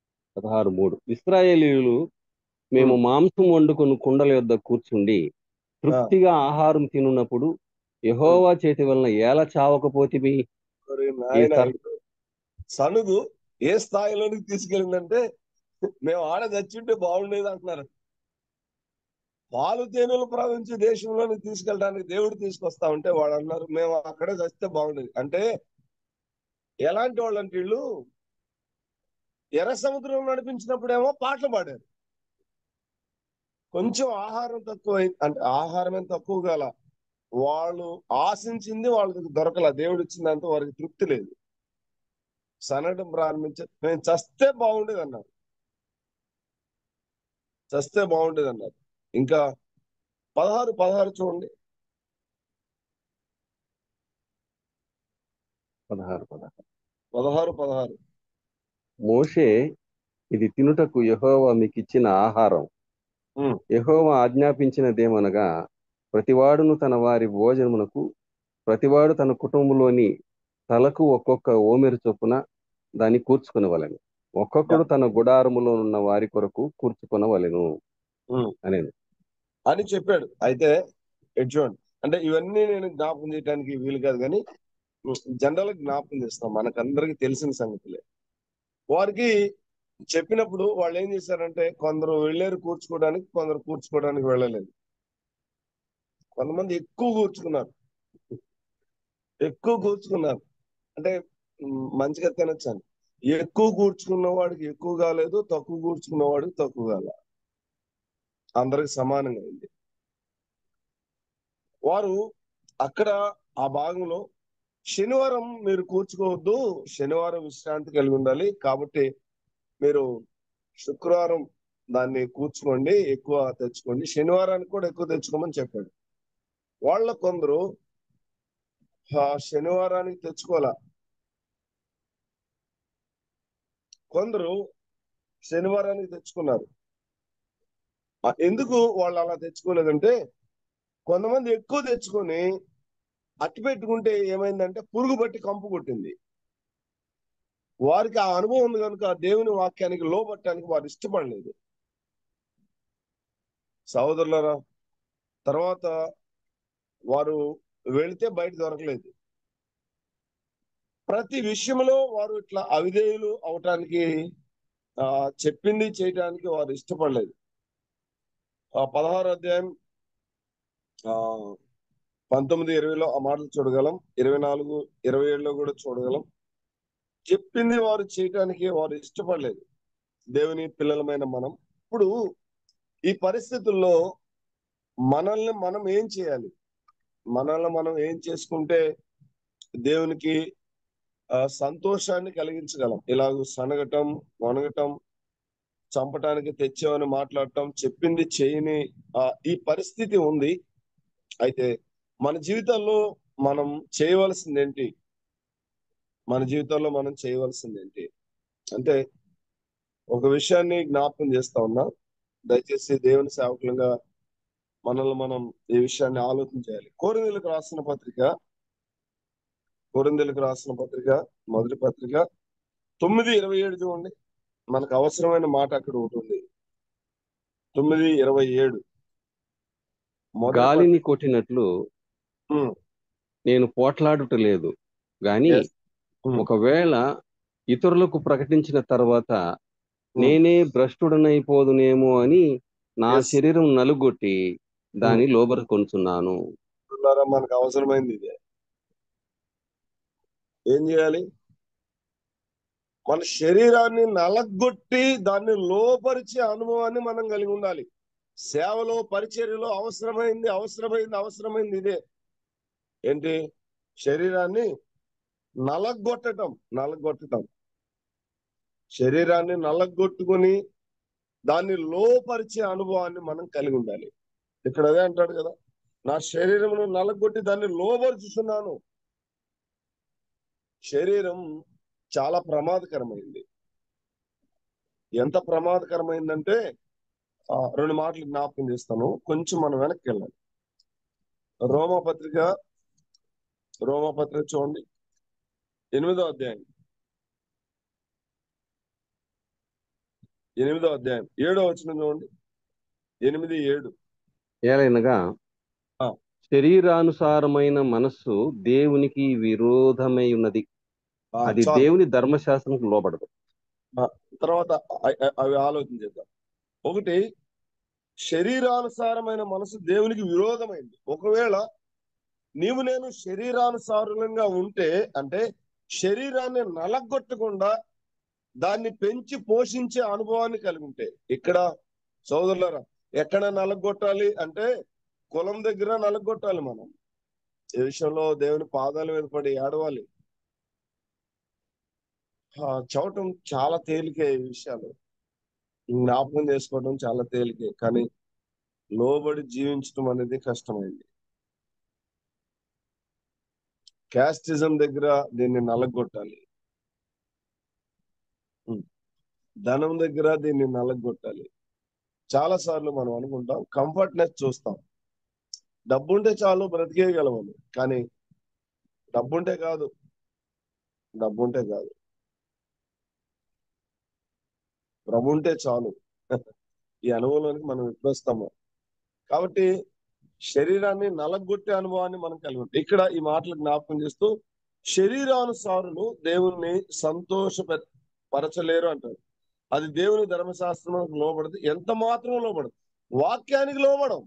పదహారు మూడు ఇస్రాయేలీయులు మేము మాంసం వండుకొని కుండల యొద్ద కూర్చుండి తృప్తిగా ఆహారం తినున్నప్పుడు యెహోవా చేతి వలన ఏల చావకపోతివి మరి ఈ నాయన సర్- సనుగు ఏ స్థాయిలోనికి తీసుకెళ్ళిందంటే మేము ఆడ చచ్చింటే బాగుండేది అంటున్నారు పాలు తేనెలు ప్రవహించే దేశంలోనికి తీసుకెళ్ళడానికి దేవుడు తీసుకొస్తా ఉంటే వాడు అన్నారు మేము అక్కడే చస్తే బాగుండేది అంటే ఎలాంటి వాళ్ళు అంటే వీళ్ళు ఎర్ర సముద్రం నడిపించినప్పుడేమో పాటలు పాడారు కొంచెం ఆహారం తక్కువ అంటే ఆహారం ఏం తక్కువ గల వాళ్ళు ఆశించింది వాళ్ళకి దొరకల దేవుడు ఇచ్చిందంతా వారికి తృప్తి లేదు సనడం ప్రారంభించారు మేము చస్తే బాగుండేది అన్నారు చస్తే బాగుండేది అన్నారు ఇంకా పదహారు పదహారు చూడండి పదహారు పదహారు పదహారు పదహారు మోషే ఇది తినుటకు యెహోవా మీకు ఇచ్చిన ఆహారం ఉమ్. యెహోవా ఆజ్ఞాపించినదేమనగా ప్రతివాడును తన వారి భోజనమునకు ప్రతివాడు తన కుటుంబంలోని తలకు ఒక్కొక్క ఓమెరు చొప్పున దాన్ని కూర్చుకునవలెను ఒక్కొక్కడు తన గుడారములో ఉన్న వారి కొరకు కూర్చుకొనవలెను ఉమ్. అనేది అని చెప్పాడు అయితే ఇటు చూడండి అంటే ఇవన్నీ నేను జ్ఞాపకం చేయడానికి వీలు కాదు కానీ జనరల్ జ్ఞాపకం చేస్తాం మనకందరికి తెలిసిన సంగతులే వారికి చెప్పినప్పుడు వాళ్ళు ఏం చేశారంటే కొందరు వెళ్ళారు కూర్చుకోవడానికి కొందరు కూర్చుకోవడానికి వెళ్ళలేదు కొంతమంది ఎక్కువ కూర్చుకున్నారు ఎక్కువ కూర్చుకున్నారు అంటే ఉమ్, మంచిగా తినొచ్చాను ఎక్కువ కూర్చుకున్న వాడికి ఎక్కువ కాలేదు తక్కువ కూర్చుకున్న వాడికి తక్కువ కాల అందరికి సమానంగా అయింది వారు అక్కడ ఆ భాగంలో శనివారం మీరు కూర్చుకోవద్దు శనివారం విశ్రాంతి కలిగి ఉండాలి కాబట్టి మీరు శుక్రవారం దాన్ని కూర్చుకోండి ఎక్కువ తెచ్చుకోండి శనివారానికి కూడా ఎక్కువ తెచ్చుకోమని చెప్పాడు వాళ్ళ కొందరు ఆ శనివారానికి తెచ్చుకోవాలా కొందరు శనివారానికి తెచ్చుకున్నారు ఆ, ఎందుకు వాళ్ళు అలా తెచ్చుకోలేదంటే కొంతమంది ఎక్కువ తెచ్చుకొని అట్టి పెట్టుకుంటే ఏమైందంటే పురుగు పట్టి కంపు కొట్టింది వారికి ఆ అనుభవం ఉంది కనుక ఆ దేవుని వాక్యానికి లోబట్టడానికి వారు ఇష్టపడలేదు సహోదరులరా తర్వాత వారు వెళితే బయట దొరకలేదు ప్రతి విషయంలో వారు ఇట్లా అవిధేయులు అవటానికి ఆ చెప్పింది చేయటానికి వారు ఇష్టపడలేదు ఆ పదహారు అధ్యాయం ఆ పంతొమ్మిది ఇరవైలో ఆ మాటలు చూడగలం ఇరవై నాలుగు ఇరవై ఏడులో కూడా చూడగలం చెప్పింది వారు చేయటానికి వారు ఇష్టపడలేదు దేవుని పిల్లలమైన మనం ఇప్పుడు ఈ పరిస్థితుల్లో మనల్ని మనం ఏం చేయాలి మనల్ని మనం ఏం చేసుకుంటే దేవునికి ఆ సంతోషాన్ని కలిగించగలం ఇలాగ సనగటం వనగటం చంపటానికి తెచ్చామని మాట్లాడటం చెప్పింది చేయని ఆ ఈ పరిస్థితి ఉంది అయితే మన జీవితంలో మనం చేయవలసింది ఏంటి మన జీవితంలో మనం చేయవలసింది ఏంటి అంటే ఒక విషయాన్ని జ్ఞాపకం చేస్తా ఉన్నా దయచేసి దేవుని సేవకులుగా మనల్ని మనం ఈ విషయాన్ని ఆలోచన చేయాలి కోరిందులకు రాసిన పత్రిక కోరిందులకు రాసిన పత్రిక మొదటి పత్రిక తొమ్మిది ఇరవై ఏడు చూడండి మనకు అవసరమైన మాట అక్కడ ఉంటుంది తొమ్మిది ఇరవై ఏడు మొదటి గాలిని కొట్టినట్లు ఉమ్. నేను పోట్లాడుట లేదు గాని Yes. ఉమ్. ఒకవేళ ఇతరులకు ప్రకటించిన తర్వాత నేనే భ్రష్టుడనైపోదునేమో అని నా Yes. శరీరం నలుగొట్టి దాని లోబరుకొనుచున్నాను ఉన్నారా మనకు అవసరమైంది ఇదే ఏం చేయాలి మన శరీరాన్ని నలగొట్టి దాన్ని లోపరిచే అనుభవాన్ని మనం కలిగి ఉండాలి సేవలో పరిచర్యలో అవసరమైంది అవసరమైంది అవసరమైంది ఇదే ఏంటి శరీరాన్ని నలగొట్టటం నలగొట్టటం శరీరాన్ని నలగొట్టుకొని దాన్ని లోపరిచే అనుభవాన్ని మనం కలిగి ఉండాలి ఇక్కడ అదే అంటాడు కదా నా శరీరమును నలగొట్టి దాన్ని లోబరుచుతున్నాను శరీరం చాలా ప్రమాదకరమైంది ఎంత ప్రమాదకరమైందంటే ఆ, రెండు మాటలు జ్ఞాపకం చేస్తాను కొంచెం మనం వెనక్కి వెళ్ళాలి రోమా పత్రిక రోమా పత్రిక చూడండి ఎనిమిదో అధ్యాయం ఎనిమిదో అధ్యాయం ఏడో వచ్చిన చూడండి ఎనిమిది ఏడు ఏలైనగా శరీరానుసారమైన మనస్సు దేవునికి విరోధమై ఉన్నది ఆ, అది చాలు. దేవుని ధర్మశాస్త్రంకు లోబడదు తర్వాత అ- అ- అవి ఆలోచన చేద్దాం ఒకటి శరీరానుసారమైన మనసు దేవునికి విరోధమైంది ఒకవేళ నీవు నేను శరీరానుసారంగా ఉంటే అంటే శరీరాన్ని నలగొట్టకుండా దాన్ని పెంచి పోషించే అనుభవాన్ని కలిగి ఉంటే ఇక్కడ సోదరులరా ఎక్కడ నలగొట్టాలి అంటే కులం దగ్గర నలగొట్టాలి మనం ఈ విషయంలో దేవుని పాదాల మీద పడి ఏడవాలి ఆ, చవటం చాలా తేలికే ఈ విషయాలు జ్ఞాపకం చేసుకోవడం చాలా తేలికే కానీ లోబడి జీవించడం అనేది కష్టమైంది క్యాస్టిజం దగ్గర దీన్ని నలగొట్టాలి ఉం. ధనం దగ్గర దీన్ని నలగొట్టాలి చాలా సార్లు మనం అనుకుంటాం కంఫర్ట్నెస్ చూస్తాం డబ్బుంటే చాలు బ్రతికేయగలమని కానీ డబ్బుంటే కాదు డబ్బుంటే కాదు ప్రభు ఉంటే చాలు ఈ అనుభవంలోనికి మనం విప్పిస్తాము కాబట్టి శరీరాన్ని నలగొట్టే అనుభవాన్ని మనం కలిగి ఉంటాం ఇక్కడ ఈ మాటలు జ్ఞాపకం చేస్తూ శరీరానుసారులు దేవుణ్ణి సంతోష పరచలేరు అంటారు అది దేవుని ధర్మశాస్త్రం లోబడదు ఎంత మాత్రం లోబడదు వాక్యానికి లోబడం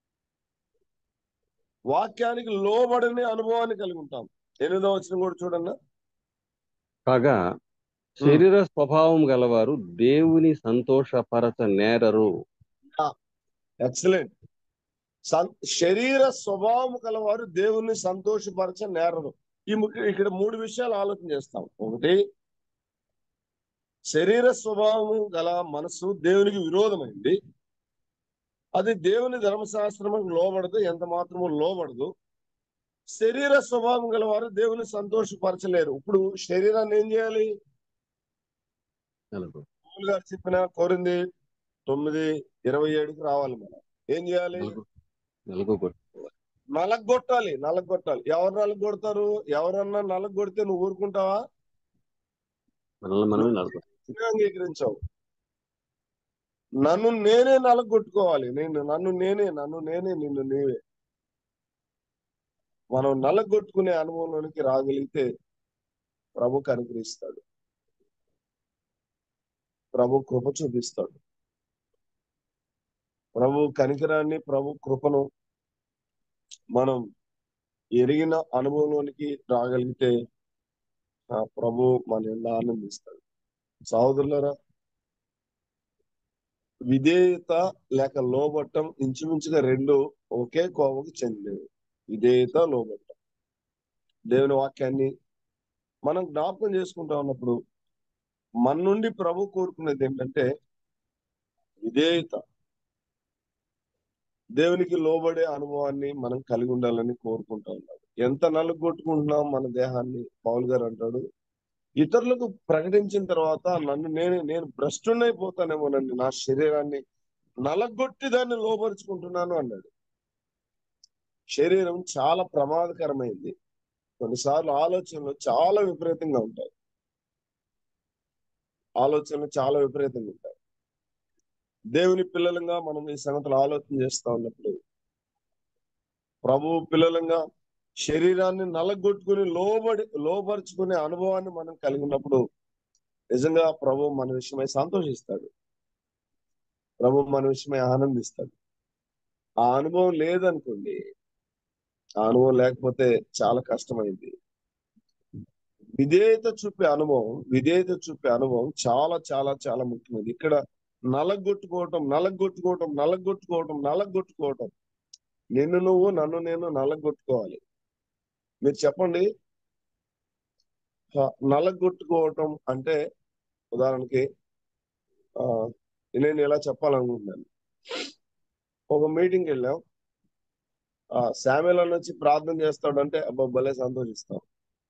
వాక్యానికి లోబడని అనుభవాన్ని కలిగి ఉంటాం ఎనిమిదో వచ్చిన కూడా చూడన్నా కాగా శరీర స్వభావం గలవారు దేవుని సంతోషపరచ నేరరు ఎక్సలెంట్ సం- శరీర స్వభావం కలవారు దేవుణ్ణి సంతోషపరచ నేరరు ఈ ముఖ్య- ఇక్కడ మూడు విషయాలు ఆలోచన చేస్తాం ఒకటి శరీర స్వభావం గల మనసు దేవునికి విరోధమైంది అది దేవుని ధర్మశాస్త్రము లోబడదు ఎంత మాత్రము లోబడదు శరీర స్వభావం గల వారు దేవుని సంతోషపరచలేరు ఇప్పుడు శరీరాన్ని ఏం చేయాలి నలుగురు. పౌలు గారు చెప్పిన కోరింది తొమ్మిది ఇరవై ఏడుకి రావాలి మనం ఏం చేయాలి నలుగురు. నలుగురు. నలగొట్టాలి నలగొట్టాలి ఎవరు నలగొడతారు ఎవరన్నా నలగొడితే నువ్వు ఊరుకుంటావా మనల్ని మనమే నలుగురు. నువ్వే అంగీకరించావు నన్ను నేనే నలగొట్టుకోవాలి నేను నన్ను నేనే నన్ను నేనే నిన్ను నీవే మనం నలగొట్టుకునే అనుభవంలోనికి రాగలిగితే ప్రభు కనుకరిస్తాడు ప్రభు కృప చూపిస్తాడు ప్రభు కనికరాన్ని ప్రభు కృపను మనం ఎరిగిన అనుభవంలోనికి రాగలిగితే ఆ ప్రభు మన ఎలా ఆనందిస్తాడు సహోదరులరా విధేయత లేక లోబట్టం ఇంచుమించుగా రెండు ఒకే కోవకు చెందినవి విధేయత లోబట్టం దేవుని వాక్యాన్ని మనం జ్ఞాపకం చేసుకుంటా ఉన్నప్పుడు మన నుండి ప్రభు కోరుకునేది ఏంటంటే విధేయత దేవునికి లోబడే అనుభవాన్ని మనం కలిగి ఉండాలని కోరుకుంటా ఉన్నాడు ఎంత నలుగొట్టుకుంటున్నాం మన దేహాన్ని పౌల్ గారు అంటాడు ఇతరులకు ప్రకటించిన తర్వాత నన్ను నేను నేను భ్రష్టునైపోతానేమోనండి నా శరీరాన్ని నలగొట్టి దాన్ని లోపరుచుకుంటున్నాను అన్నాడు శరీరం చాలా ప్రమాదకరమైంది కొన్నిసార్లు ఆలోచనలు చాలా విపరీతంగా ఉంటాయి ఆలోచనలు చాలా విపరీతంగా ఉంటాయి దేవుని పిల్లలంగా మనం ఈ సంగతులు ఆలోచన చేస్తా ఉన్నప్పుడు ప్రభు పిల్లలంగా శరీరాన్ని నలగొట్టుకుని లోబడి లోపరుచుకునే అనుభవాన్ని మనం కలిగి ఉన్నప్పుడు నిజంగా ప్రభు మన విషయమై సంతోషిస్తాడు ప్రభు మన విషయమై ఆనందిస్తాడు ఆ అనుభవం లేదనుకోండి ఆ అనుభవం లేకపోతే చాలా కష్టమైంది విధేయత చూపే అనుభవం విధేయత చూపే అనుభవం చాలా చాలా చాలా ముఖ్యమైనది ఇక్కడ నలగొట్టుకోవటం నలగొట్టుకోవటం నలగొట్టుకోవటం నలగొట్టుకోవటం నిన్ను నువ్వు నన్ను నేను నలగొట్టుకోవాలి మీరు చెప్పండి ఆ, నలగొట్టుకోవటం అంటే ఉదాహరణకి ఆ నేను ఇలా చెప్పాలనుకుంటున్నాను ఒక మీటింగ్ వెళ్ళాం ఆ శామ్యుల్ అని వచ్చి ప్రార్థన చేస్తాడంటే అబ్బా భలే సంతోషిస్తాం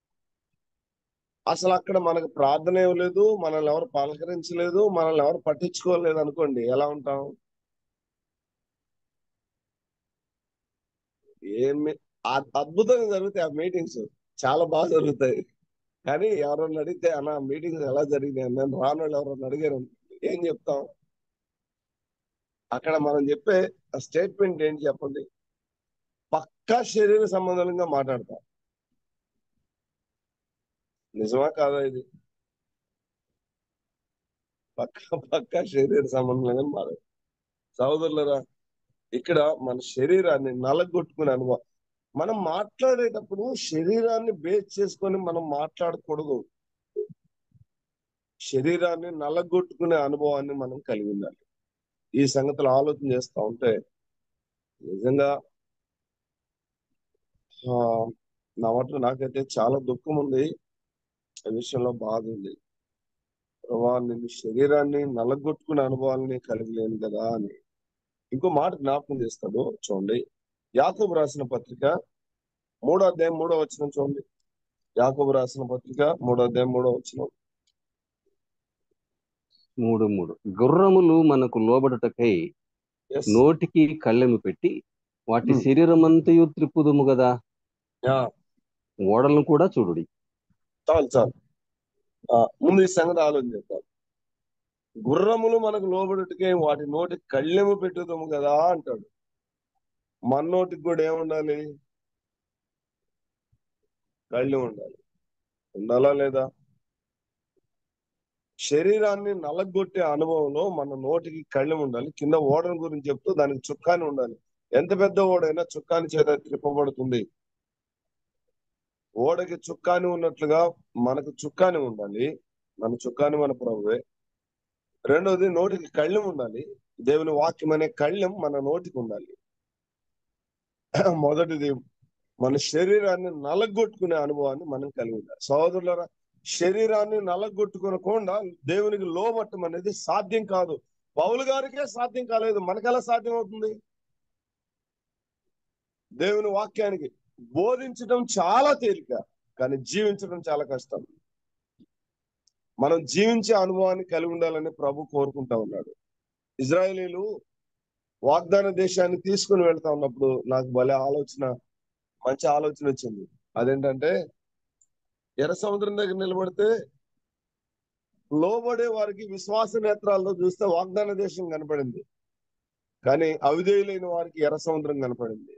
అసలు అక్కడ మనకు ప్రార్థన ఇవ్వలేదు మనల్ని ఎవరు పలకరించలేదు మనల్ని ఎవరు పట్టించుకోలేదు అనుకోండి ఎలా ఉంటాం ఏమి అ- అద్భుతంగా జరుగుతాయి ఆ మీటింగ్స్ చాలా బాగా జరుగుతాయి కానీ ఎవరన్నా అడిగితే అన్న మీటింగ్స్ ఎలా జరిగినాయి నేను రాను వాళ్ళు ఎవరన్నా అడిగారు అనుకోండి. ఏం చెప్తాం అక్కడ మనం చెప్పే స్టేట్మెంట్ ఏంటి చెప్పండి పక్క పక్కా శరీర సంబంధంగా మాట్లాడతాం నిజమా కాదా ఇది పక్క పక్క శరీర సంబంధంగా మాట్లాడు సహోదరులరా ఇక్కడ మన శరీరాన్ని నలగొట్టుకునే అనుభవం మనం మాట్లాడేటప్పుడు శరీరాన్ని బేస్ చేసుకొని మనం మాట్లాడకూడదు శరీరాన్ని నలగొట్టుకునే అనుభవాన్ని మనం కలిగి ఉండాలి ఈ సంగతులు ఆలోచన చేస్తా ఉంటే నిజంగా ఆ, నా మటు నాకైతే చాలా దుఃఖం ఉంది ఈ విషయంలో బాధ ఉంది ప్రభా నేను శరీరాన్ని నలగొట్టుకునే అనుభవాలని కలిగి లేను కదా అని ఇంకో మాట జ్ఞాపకం చేస్తాడు చూడండి యాకోబు రాసిన పత్రిక మూడో అధ్యాయం మూడో వచ్చిన చూడండి యాకోబు రాసిన పత్రిక మూడో అధ్యాయం మూడో వచ్చిన మూడు మూడు గుర్రములు మనకు లోబడుటకై నోటికి కళ్ళెము పెట్టి వాటి Hmm. శరీరమంతయు త్రిప్పుదుము కదా ఓడలను కూడా చూడుడి చాలు చాలు ఆ, ముందు ఈ సంగతి ఆలోచన చేద్దాం గుర్రములు మనకు లోబడుటకే వాటి నోటి కళ్ళెము పెట్టుదాము కదా అంటాడు మన నోటికి కూడా ఏముండాలి కళ్ళెం ఉండాలి ఉండాలా లేదా శరీరాన్ని నలగొట్టే అనుభవంలో మన నోటికి కళ్ళెం ఉండాలి కింద ఓడను గురించి చెప్తూ దానికి చుక్కాని ఉండాలి ఎంత పెద్ద ఓడైనా చుక్కాని చేత త్రిప్పబడుతుంది ఓడకి చుక్కాని ఉన్నట్లుగా మనకు చుక్కాని ఉండాలి మన చుక్కాని మన ప్రభువే రెండోది నోటికి కళ్ళెం ఉండాలి దేవుని వాక్యం అనే కళ్ళెం మన నోటికి ఉండాలి మొదటిది మన శరీరాన్ని నలగొట్టుకునే అనుభవాన్ని మనం కలిగి ఉండాలి సహోదరులరా శరీరాన్ని నలగొట్టుకునకుండా దేవునికి లోబట్టం అనేది సాధ్యం కాదు పౌలు గారికే సాధ్యం కాలేదు మనకెలా సాధ్యం అవుతుంది దేవుని వాక్యానికి బోధించడం చాలా తేలిక కానీ జీవించడం చాలా కష్టం మనం జీవించే అనుభవాన్ని కలిగి ఉండాలని ప్రభు కోరుకుంటా ఉన్నాడు ఇజ్రాయేలీలు వాగ్దాన దేశాన్ని తీసుకుని వెళ్తా ఉన్నప్పుడు నాకు భలే ఆలోచన మంచి ఆలోచన వచ్చింది అదేంటంటే ఎర్ర సముద్రం దగ్గర నిలబడితే లోబడే వారికి విశ్వాస నేత్రాలతో చూస్తే వాగ్దాన దేశం కనపడింది కానీ అవిధేయులైన వారికి ఎర్ర సముద్రం కనపడింది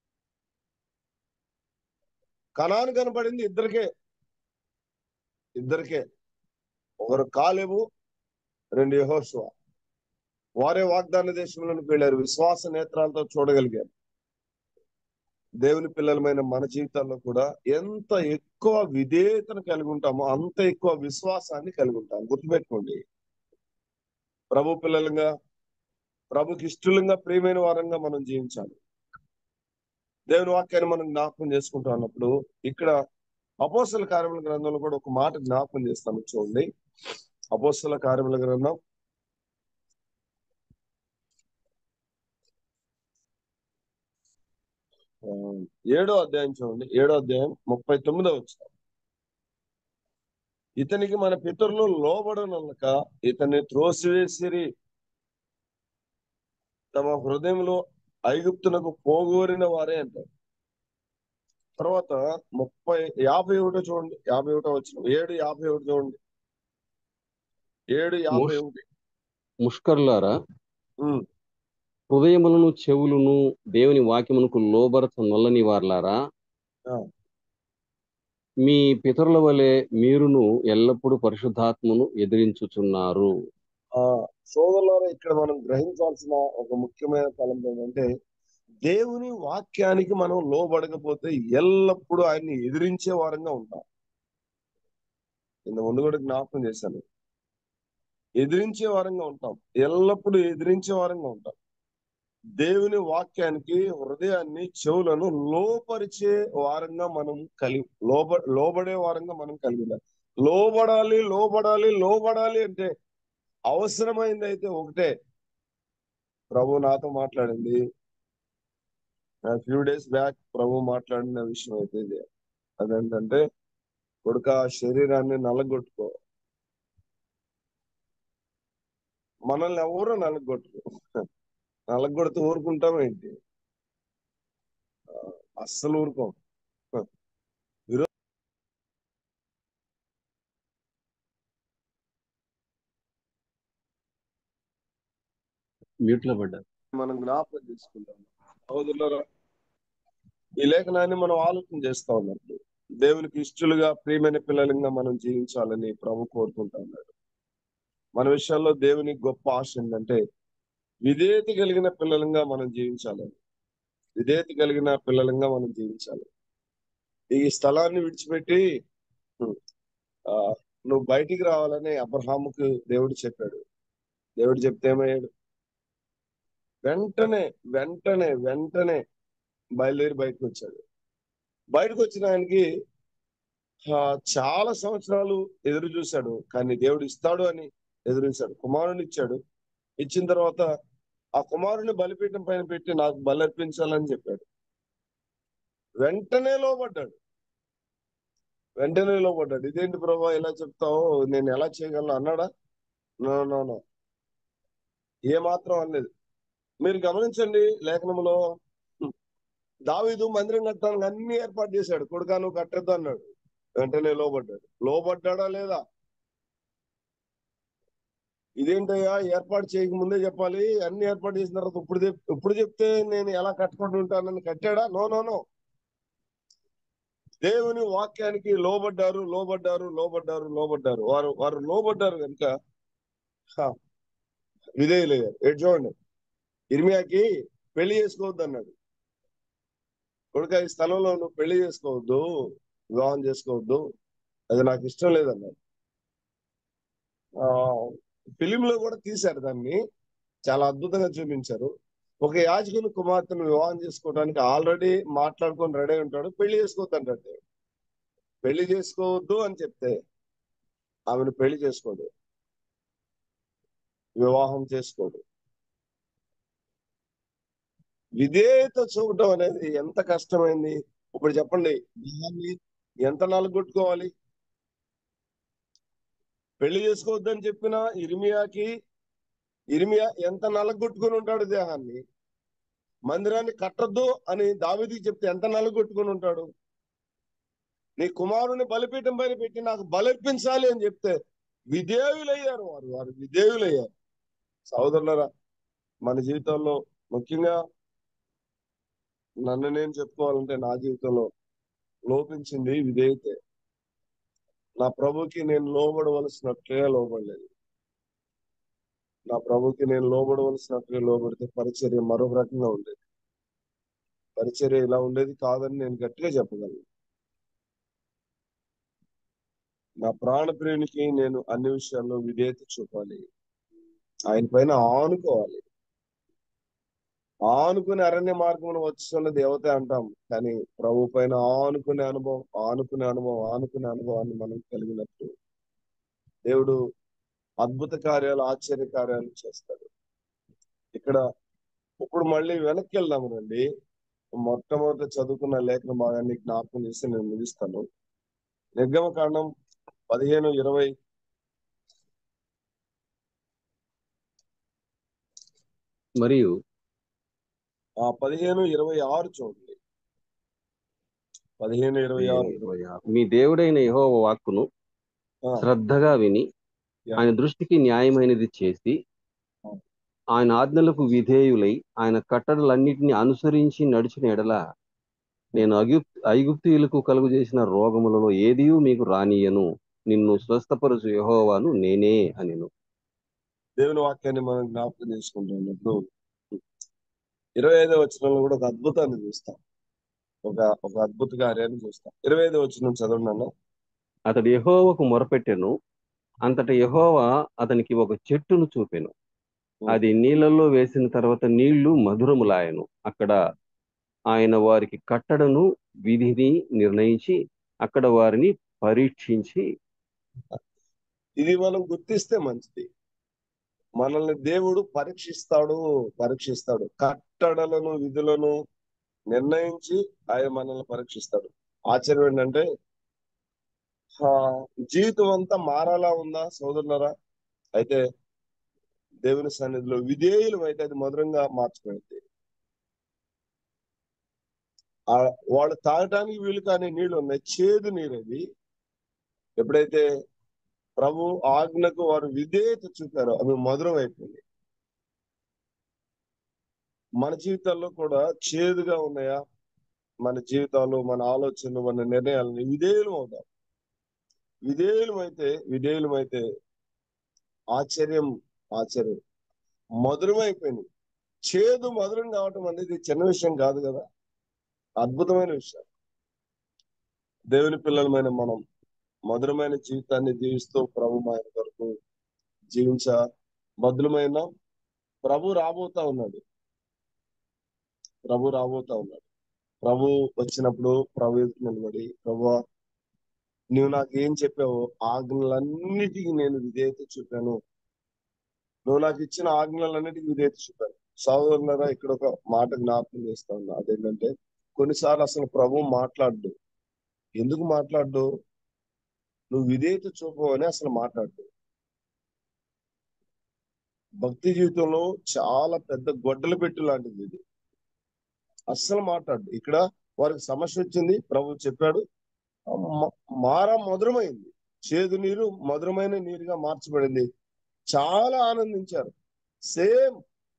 కణాను కనపడింది ఇద్దరికే ఇద్దరికే ఒకరు కాలేవు రెండు యెహోషువ వారే వాగ్దాన దేశంలోనికి వెళ్ళారు విశ్వాస నేత్రాలతో చూడగలిగారు దేవుని పిల్లలమైన మన జీవితాల్లో కూడా ఎంత ఎక్కువ విధేయతను కలిగి ఉంటామో అంత ఎక్కువ విశ్వాసాన్ని కలిగి ఉంటాం గుర్తుపెట్టుకోండి ప్రభు పిల్లలుగా ప్రభుకి ఇష్టలుగా ప్రియమైన వారంగా మనం జీవించాలి దేవుని వాక్యాన్ని మనం జ్ఞాపకం చేసుకుంటా ఉన్నప్పుడు ఇక్కడ అపోస్తల కార్యముల గ్రంథంలో కూడా ఒక మాట జ్ఞాపకం చేస్తాను చూడండి అపోస్తల కార్యముల గ్రంథం ఆ, ఏడో అధ్యాయం చూడండి ఏడో అధ్యాయం ముప్పై తొమ్మిదో వచ్చిన ఇతనికి మన పితరులు లోబడనక ఇతన్ని త్రోసివేసిరి తమ హృదయంలో ఐగుప్తునకు పోగోరిన వారే అంటారు తర్వాత ముప్పై యాభై ఒకటో చూడండి యాభై ఒకటో వచ్చిన ఏడు యాభై ఒకటి చూడండి ఏడు యాభై ఒకటి ముష్కర్లారా ఉమ్, హృదయములను చెవులను దేవుని వాక్యమునకు లోబరచ నొల్లని వార్లారా ఆ. మీ పితరుల వలె మీరును ఎల్లప్పుడూ పరిశుద్ధాత్మను ఎదిరించుచున్నారు ఆ సోదరులారా ఇక్కడ మనం గ్రహించాల్సిన ఒక ముఖ్యమైన తలం ఏంటంటే దేవుని వాక్యానికి మనం లోబడకపోతే ఎల్లప్పుడూ ఆయన్ని ఎదిరించే వారంగా ఉంటాం ఇంత ముందు కూడా జ్ఞాపకం చేశాను ఎదిరించే వారంగా ఉంటాం ఎల్లప్పుడూ ఎదిరించే వారంగా ఉంటాం దేవుని వాక్యానికి హృదయాన్ని చెవులను లోపరిచే వారంగా మనం కలిగి లోబ లోబడే వారంగా మనం కలిగి ఉండాలి లోబడాలి లోబడాలి లోబడాలి అంటే అవసరమైంది అయితే ఒకటే ప్రభు నాతో మాట్లాడింది ఫ్యూ డేస్ బ్యాక్ ప్రభు మాట్లాడిన విషయం అయితే ఇది అదేంటంటే కొడుక శరీరాన్ని నలగొట్టుకో మనల్ని ఎవరు నలగొట్టుకో నలగొడితే ఊరుకుంటాం ఏంటి ఆ, అస్సలు ఊరుకోం విరో మ్యూట్ లో పడ్డారు మనం జ్ఞాపకం చేసుకుంటాం సహోదరులారా ఈ లేఖనాన్ని మనం ఆలోచన చేస్తా ఉన్నప్పుడు దేవునికి ఇష్టలుగా ప్రియమైన పిల్లలుగా మనం జీవించాలని ప్రభు కోరుకుంటా ఉన్నాడు మన విషయాల్లో దేవునికి గొప్ప ఆశ ఏంటంటే విధేయత కలిగిన పిల్లలుగా మనం జీవించాలని విధేయత కలిగిన పిల్లలుగా మనం జీవించాలి ఈ స్థలాన్ని విడిచిపెట్టి ఆ నువ్వు బయటికి రావాలని అబ్రహాముకు దేవుడు చెప్పాడు దేవుడు చెప్తే ఏమయ్యాడు వెంటనే వెంటనే వెంటనే బయలుదేరి బయటకు వచ్చాడు బయటకు వచ్చిన ఆయనకి ఆ, చాలా సంవత్సరాలు ఎదురు చూశాడు కానీ దేవుడు ఇస్తాడు అని ఎదురు చూశాడు కుమారుని ఇచ్చాడు ఇచ్చిన తర్వాత ఆ కుమారుని బలిపీఠం పైన పెట్టి నాకు బలి అర్పించాలని చెప్పాడు వెంటనే లోబడ్డాడు వెంటనే లోబడ్డాడు ఇదేంటి ప్రభా ఇలా చెప్తావు నేను ఎలా చేయగలను అన్నాడా నో నో నో ఏ మాత్రం అనలేదు మీరు గమనించండి లేఖనంలో దావీదు మందిరం కట్టడానికి అన్ని ఏర్పాటు చేశాడు కొడుకా నువ్వు కట్టద్దు అన్నాడు వెంటనే లోబడ్డాడు లోబడ్డాడా లేదా ఇదేంటయ్యా ఏర్పాటు చేయక ముందే చెప్పాలి అన్ని ఏర్పాటు చేసిన తర్వాత ఇప్పుడు చెప్- ఇప్పుడు చెప్తే నేను ఎలా కట్టుకుంటూ ఉంటానని కట్టాడా నో నో నో దేవుని వాక్యానికి లోబడ్డారు లోబడ్డారు లోబడ్డారు లోబడ్డారు వారు వారు లోబడ్డారు కనుక హా, విధేయులయ్యారు ఎటు చూడండి ఇర్మియాకి పెళ్లి చేసుకోవద్దు అన్నాడు కొడుక ఈ స్థలంలో నువ్వు పెళ్లి చేసుకోవద్దు వివాహం చేసుకోవద్దు అది నాకు ఇష్టం లేదన్నాడు ఆ ఫిలిం లో కూడా తీశారు దాన్ని చాలా అద్భుతంగా చూపించారు ఒక యాజకుని కుమార్తెను వివాహం చేసుకోవడానికి ఆల్రెడీ మాట్లాడుకొని రెడీ ఉంటాడు పెళ్లి చేసుకోవద్దు అంటాడు పెళ్లి చేసుకోవద్దు అని చెప్తే ఆమెను పెళ్లి చేసుకోడు వివాహం చేసుకోడు విధేయత చూపటం అనేది ఎంత కష్టమైంది ఇప్పుడు చెప్పండి దేహాన్ని ఎంత నలగొట్టుకోవాలి పెళ్లి చేసుకోవద్దని చెప్పిన ఇర్మియాకి ఇర్మియా ఎంత నలగొట్టుకుని ఉంటాడు దేహాన్ని మందిరాన్ని కట్టొద్దు అని దావిదికి చెప్తే ఎంత నలగొట్టుకుని ఉంటాడు నీ కుమారుని బలిపీఠం పైన పెట్టి నాకు బలర్పించాలి అని చెప్తే విధేయులయ్యారు వారు వారు విధేయులయ్యారు సోదరులరా మన జీవితంలో ముఖ్యంగా నన్ను నేను చెప్పుకోవాలంటే నా జీవితంలో లోపించింది విధేయతే నా ప్రభుకి నేను లోబడవలసినట్లుగా లోబడలేదు నా ప్రభుకి నేను లోబడవలసినట్లుగా లోబడితే పరిచర్య మరొక రకంగా ఉండేది పరిచర్య ఇలా ఉండేది కాదని నేను గట్టిగా చెప్పగలను నా ప్రాణప్రియునికి నేను అన్ని విషయాల్లో విధేయత చూపాలి ఆయన పైన ఆనుకోవాలి ఆనుకునే అరణ్య మార్గమును వచ్చున్న దేవత అంటాం కానీ ప్రభు పైన ఆనుకునే అనుభవం ఆనుకునే అనుభవం ఆనుకునే అనుభవాన్ని మనం కలిగినప్పుడు దేవుడు అద్భుత కార్యాలు ఆశ్చర్య కార్యాలు చేస్తాడు ఇక్కడ ఇప్పుడు మళ్ళీ వెనక్కి వెళ్దాము రండి మొట్టమొదట చదువుకున్న లేఖన భాగాన్ని జ్ఞాపకం చేసి నేను ముగిస్తాను నిర్గమకాండం పదిహేను ఇరవై మరియు ఆ పదిహేను ఇరవై ఆరు చూడండి పదిహేను ఇరవై ఆరు మీ దేవుడైన యెహోవా వాక్కును ఆ, శ్రద్ధగా విని యా. ఆయన దృష్టికి న్యాయమైనది చేసి ఆ. ఆయన ఆజ్ఞలకు విధేయులై ఆయన కట్టడలన్నిటిని అనుసరించి నడిచిన ఎడల నేను అగుప్ ఐగుప్తీయులకు కలుగు చేసిన రోగములలో ఏదియూ మీకు రానియను నిన్ను స్వస్థపరచు యెహోవాను నేనే అనిను దేవుని వాక్యాన్ని మనం జ్ఞాపకం చేసుకుంటున్నప్పుడు ఇరవై ఐదో వచనంలో కూడా ఒక అద్భుతాన్ని చూస్తాం ఒక ఒక అద్భుత కార్యాన్ని చూస్తాం ఇరవై ఐదో వచనం చదవండి అన్న అతడు యెహోవాకు మొరపెట్టెను అంతట యెహోవా అతనికి ఒక చెట్టును చూపెను అది నీళ్ళల్లో వేసిన తర్వాత నీళ్లు మధురములాయను అక్కడ ఆయన వారికి కట్టడను విధిని నిర్ణయించి అక్కడ వారిని పరీక్షించి ఇది మనం గుర్తిస్తే మంచిది మనల్ని దేవుడు పరీక్షిస్తాడు పరీక్షిస్తాడు కట్టడలను విధులను నిర్ణయించి ఆయన మనల్ని పరీక్షిస్తాడు ఆశ్చర్యం ఏంటంటే ఆ, జీవితం అంతా మారాలా ఉందా సోదరులరా అయితే దేవుని సన్నిధిలో విధేయులు అయితే అది మధురంగా మార్చుకుంది ఆ వాళ్ళు తాగటానికి వీలు కాని నీళ్లు ఉన్నాయి చేదు నీరు అది ఎప్పుడైతే ప్రభు ఆజ్ఞకు వారు విధేయత చూపారో అవి మధురం అయిపోయింది మన జీవితాల్లో కూడా చేదుగా ఉన్నాయా మన జీవితాలు మన ఆలోచనలు మన నిర్ణయాలని విధేయులు అవుతాం విధేయులం అయితే విధేయులం అయితే ఆశ్చర్యం ఆశ్చర్యం మధురమైపోయింది చేదు మధురం కావటం అనేది చిన్న విషయం కాదు కదా అద్భుతమైన విషయం దేవుని పిల్లలమైన మనం మధురమైన జీవితాన్ని జీవిస్తూ ప్రభు ఆయన కొరకు జీవించ మధురమైన ప్రభు రాబోతా ఉన్నాడు ప్రభు రాబోతా ఉన్నాడు ప్రభు వచ్చినప్పుడు ప్రభు ఎదుట నిలబడి ప్రభు నువ్వు నాకు ఏం చెప్పావు ఆజ్ఞలన్నిటికీ నేను విధేయత చూపాను నువ్వు నాకు ఇచ్చిన ఆజ్ఞలన్నిటికీ విధేయత చూపాను సహోదరులరా ఇక్కడ ఒక మాట జ్ఞాపకం చేస్తా ఉన్నా అదేంటంటే కొన్నిసార్లు అసలు ప్రభు మాట్లాడు ఎందుకు మాట్లాడు నువ్వు విధేయత చూపవని అసలు మాట్లాడు భక్తి జీవితంలో చాలా పెద్ద గొడ్డలు పెట్టు లాంటిది ఇది అస్సలు మాట్లాడు ఇక్కడ వారికి సమస్య వచ్చింది ప్రభు చెప్పాడు మ- మార మధురమైంది చేదు నీరు మధురమైన నీరుగా మార్చబడింది చాలా ఆనందించారు సేమ్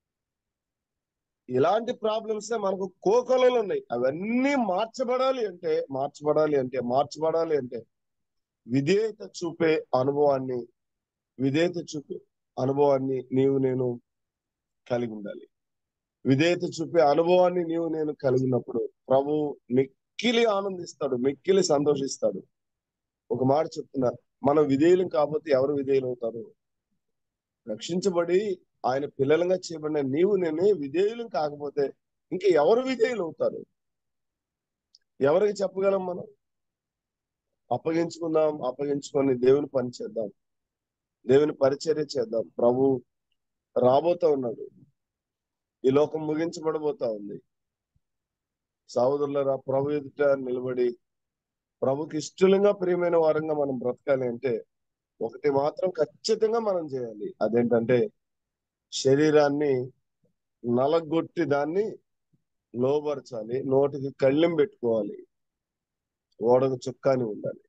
ఇలాంటి ప్రాబ్లమ్స్ మనకు కోకలలో ఉన్నాయి అవన్నీ మార్చబడాలి అంటే మార్చబడాలి అంటే మార్చబడాలి అంటే విధేయత చూపే అనుభవాన్ని విధేయత చూపే అనుభవాన్ని నీవు నేను కలిగి ఉండాలి విధేయత చూపే అనుభవాన్ని నీవు నేను కలిగినప్పుడు ప్రభు మిక్కిలి ఆనందిస్తాడు మిక్కిలి సంతోషిస్తాడు ఒక మాట చెప్తున్నా మనం విధేయులం కాకపోతే ఎవరు విధేయులు అవుతారు రక్షించబడి ఆయన పిల్లలుగా చేయబడిన నీవు నేనే విధేయులం కాకపోతే ఇంకా ఎవరు విధేయులు అవుతారు ఎవరికి చెప్పగలం మనం అప్పగించుకుందాం అప్పగించుకొని దేవుని పని చేద్దాం దేవుని పరిచర్య చేద్దాం ప్రభు రాబోతా ఉన్నాడు ఈ లోకం ముగించబడబోతా ఉంది సహోదరులరా ప్రభు ఎదుట నిలబడి ప్రభుకి ఇష్టంగా ప్రియమైన వారంగా మనం బ్రతకాలి అంటే ఒకటి మాత్రం ఖచ్చితంగా మనం చేయాలి అదేంటంటే శరీరాన్ని నలగొట్టి దాన్ని లోబరచాలి నోటికి కళ్ళెం పెట్టుకోవాలి ఓడకు చుక్కాని ఉండాలి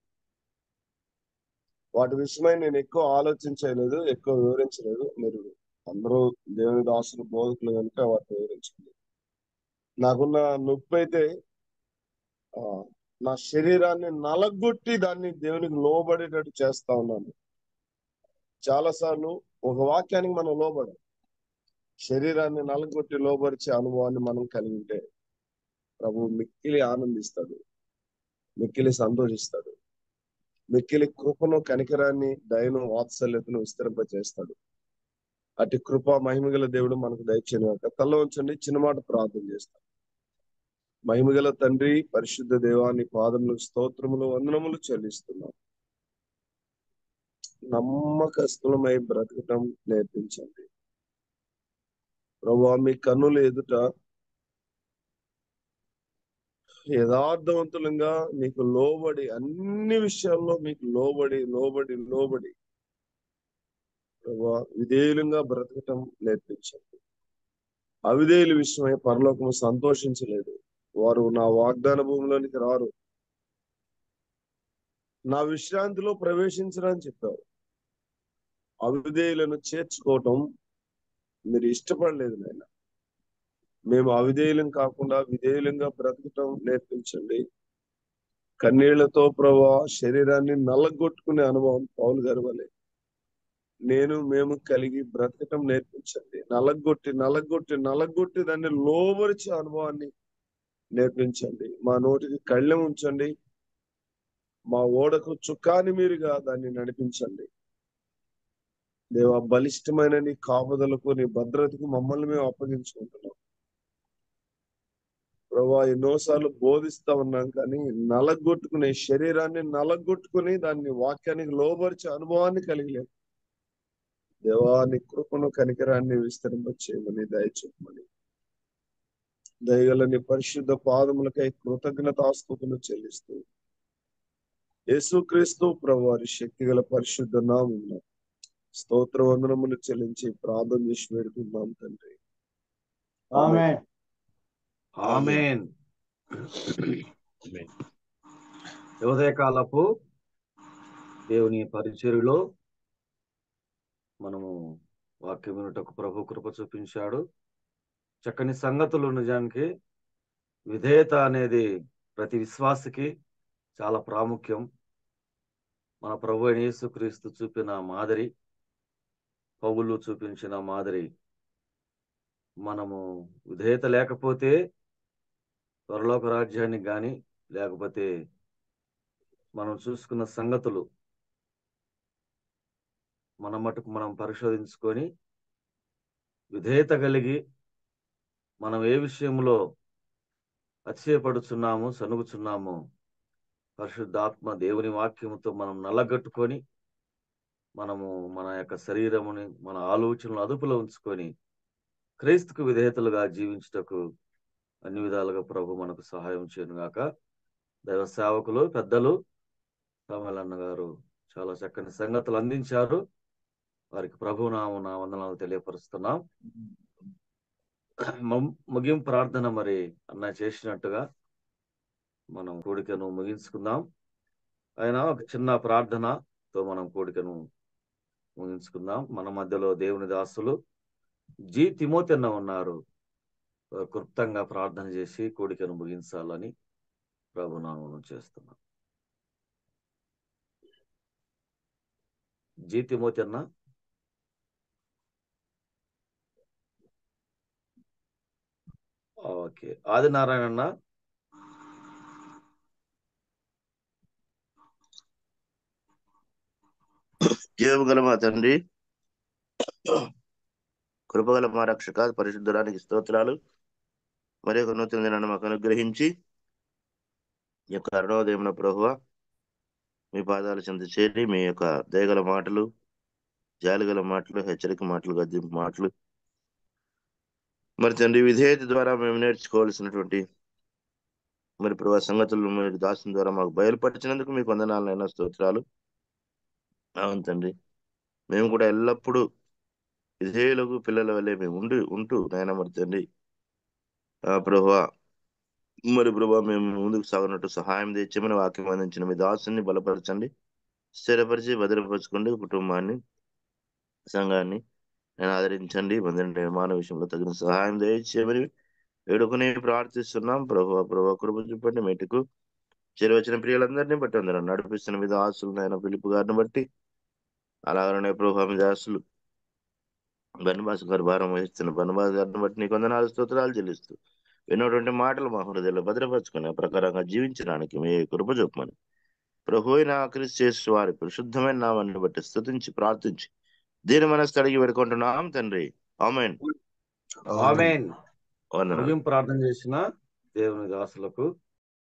వాటి విషయమై నేను ఎక్కువ ఆలోచించలేదు ఎక్కువ వివరించలేదు మీరు అందరూ దేవుని దాసులు బోధకులు కనుక వాటిని వివరించండి నాకున్న నొప్పి అయితే ఆ, నా శరీరాన్ని నలగొట్టి దాన్ని దేవునికి లోబడేటట్టు చేస్తా ఉన్నాను చాలా సార్లు ఒక వాక్యానికి మనం లోబడం శరీరాన్ని నలగొట్టి లోబరిచే అనుభవాన్ని మనం కలిగి ఉంటే ప్రభు మిక్కిలి ఆనందిస్తాడు మిక్కిలి సంతోషిస్తాడు మిక్కిలి కృపను కనికరాన్ని దయను వాత్సల్యతను విస్తరింపజేస్తాడు అటు కృప మహిమగల దేవుడు మనకు దయచేయను తల్ల ఉంచండి చిన్న మాట ప్రార్థన చేస్తాం మహిమగల తండ్రి పరిశుద్ధ దేవాన్ని పాదములు స్తోత్రములు వందనములు చెల్లిస్తున్నాం నమ్మకస్తులమై బ్రతకటం నేర్పించండి ప్రభా మీ కన్నుల ఎదుట యథార్థవంతులంగా మీకు లోబడి అన్ని విషయాల్లో మీకు లోబడి లోబడి లోబడి ప్రభా విధేయులంగా బ్రతకటం నేర్పించండి అవిధేయుల విషయమై పరలోకము సంతోషించలేదు వారు నా వాగ్దాన భూమిలోనికి రారు నా విశ్రాంతిలో ప్రవేశించరని చెప్పారు అవిధేయులను చేర్చుకోవటం మీరు ఇష్టపడలేదు నాయన మేము అవిధేయులం కాకుండా విధేయులంగా బ్రతకటం నేర్పించండి కన్నీళ్లతో ప్రభా శరీరాన్ని నల్లగొట్టుకునే అనుభవం పౌలు గారి వలె నేను మేము కలిగి బ్రతకటం నేర్పించండి నలగొట్టి నలగొట్టి నలగొట్టి దాన్ని లోబరిచే అనుభవాన్ని నేర్పించండి మా నోటికి కళ్ళెం ఉంచండి మా ఓడకు చుక్కాని మీరుగా దాన్ని నడిపించండి దేవా బలిష్టమైన నీ కాపుదలకు నీ భద్రతకు మమ్మల్ని మేము అప్పగించుకుంటున్నాం ప్రభా ఎన్నోసార్లు బోధిస్తా ఉన్నాం కానీ నలగొట్టుకునే శరీరాన్ని నలగొట్టుకుని దాన్ని వాక్యానికి లోబరిచే అనుభవాన్ని కలిగలేదు దేవా నీ కృపను కనికరాన్ని విస్తరింప చేయమని దయచేయమని దయగల నీ పరిశుద్ధ పాదములకై కృతజ్ఞతాస్తుతులు చెల్లిస్తూ యేసుక్రీస్తు ప్రభు వారి శక్తి గల పరిశుద్ధ నామమున స్తోత్ర వందనములు చెల్లించి ప్రార్థన చేసి పెడుతున్నాం తండ్రి ఆమె ఆమెన్ ఉదయకాలపు దేవుని పరిచర్యలో మనము వాక్యం వినుటకు ప్రభు కృప చూపించాడు చక్కని సంగతులు నిజానికి విధేయత అనేది ప్రతి విశ్వాసకి చాలా ప్రాముఖ్యం మన ప్రభు అయిన యేసుక్రీస్తు చూపిన మాదిరి పౌలు చూపించిన మాదిరి మనము విధేయత లేకపోతే త్వరలోక రాజ్యానికి కానీ లేకపోతే మనం చూసుకున్న సంగతులు మన మటుకు మనం పరిశోధించుకొని విధేయత కలిగి మనం ఏ విషయంలో అతిశయపడుచున్నాము సనుగుచున్నాము పరిశుద్ధాత్మ దేవుని వాక్యముతో మనం నల్లగట్టుకొని మనము మన యొక్క శరీరముని మన ఆలోచనలు అదుపులో ఉంచుకొని క్రైస్తుకు విధేయతలుగా జీవించుటకు అన్ని విధాలుగా ప్రభు మనకు సహాయం చేయను గాక దైవ సేవకులు పెద్దలు రామలన్న గారు చాలా చక్కని సంగతులు అందించారు వారికి ప్రభు నామ నా వందనాలు తెలియపరుస్తున్నాం ము- ముగింపు ప్రార్థన మరి అన్న చేసినట్టుగా మనం కోడికను ముగించుకుందాం ఆయన ఒక చిన్న ప్రార్థనతో మనం కోడికను ముగించుకుందాం మన మధ్యలో దేవుని దాసులు జి తిమోతెన్న ఉన్నారు క్లుప్తంగా ప్రార్థన చేసి కోడికను ముగించాలని ప్రభునామం చేస్తున్నాం జి తిమోతెన్న ఓకే ఆదినారాయణ అన్న జీవగల మా తండ్రి కృపగల మా రక్షక పరిశుద్ధరానికి స్తోత్రాలు మరి ఒక నూతన దినాన్ని మాకు అనుగ్రహించి ఈ యొక్క అరుణోదయమున ప్రభువ మీ పాదాల చెంత చేరి మీ యొక్క దయగల మాటలు జాలిగల మాటలు హెచ్చరిక మాటలు గద్దింపు మాటలు మరి తండ్రి విధేయత ద్వారా మేము నేర్చుకోవాల్సినటువంటి మరి ప్రభు సంగతులను మీరు దాసిన ద్వారా మాకు బయలుపరిచినందుకు మీకు వందనాలైన స్తోత్రాలు అవును తండ్రి మేము కూడా ఎల్లప్పుడూ విధేయులకు పిల్లల వల్లే మేము ఉండి ఉంటూ నాయన మరి తండ్రి ఆ ప్రభా మరి ప్రభా మేము ముందుకు సాగినట్టు సహాయం తెచ్చమని వాక్యం అందించిన మీ దాసుని బలపరచండి స్థిరపరిచి భద్రపరచుకోండి కుటుంబాన్ని సంఘాన్ని నేను ఆదరించండి మందిర నిర్మాణ విషయంలో తగిన సహాయం దయచేయమని వేడుకుని ప్రార్థిస్తున్నాం ప్రభు ప్రభు కృప చూపండి మెటుకు చేరవచ్చిన ప్రియులందరినీ బట్టి అందరూ నడిపిస్తున్న మీద ఆశలు నాయన పిలుపు గారిని బట్టి అలాగనే ప్రభు మీ దాసులు బన్నిబాస్ గారు భారం వహిస్తున్న బన్నిబాస్ గారిని బట్టి నీకు వందనాలు స్తోత్రాలు చెల్లిస్తూ విన్నటువంటి మాటలు మా హృదయంలో భద్రపరచుకుని ఆ ప్రకారంగా జీవించడానికి మీ కృప చూపమని ప్రభు అయిన క్రీస్తు వారి పరిశుద్ధమైన నామాన్ని బట్టి స్తుతించి ప్రార్థించి దీని మనసు అడిగి పెడుకుంటున్నాం తండ్రి ఆమెన్ ఆమేన్ వందనాలు ముగింపు ప్రార్థన చేసిన దేవుని దాసులకు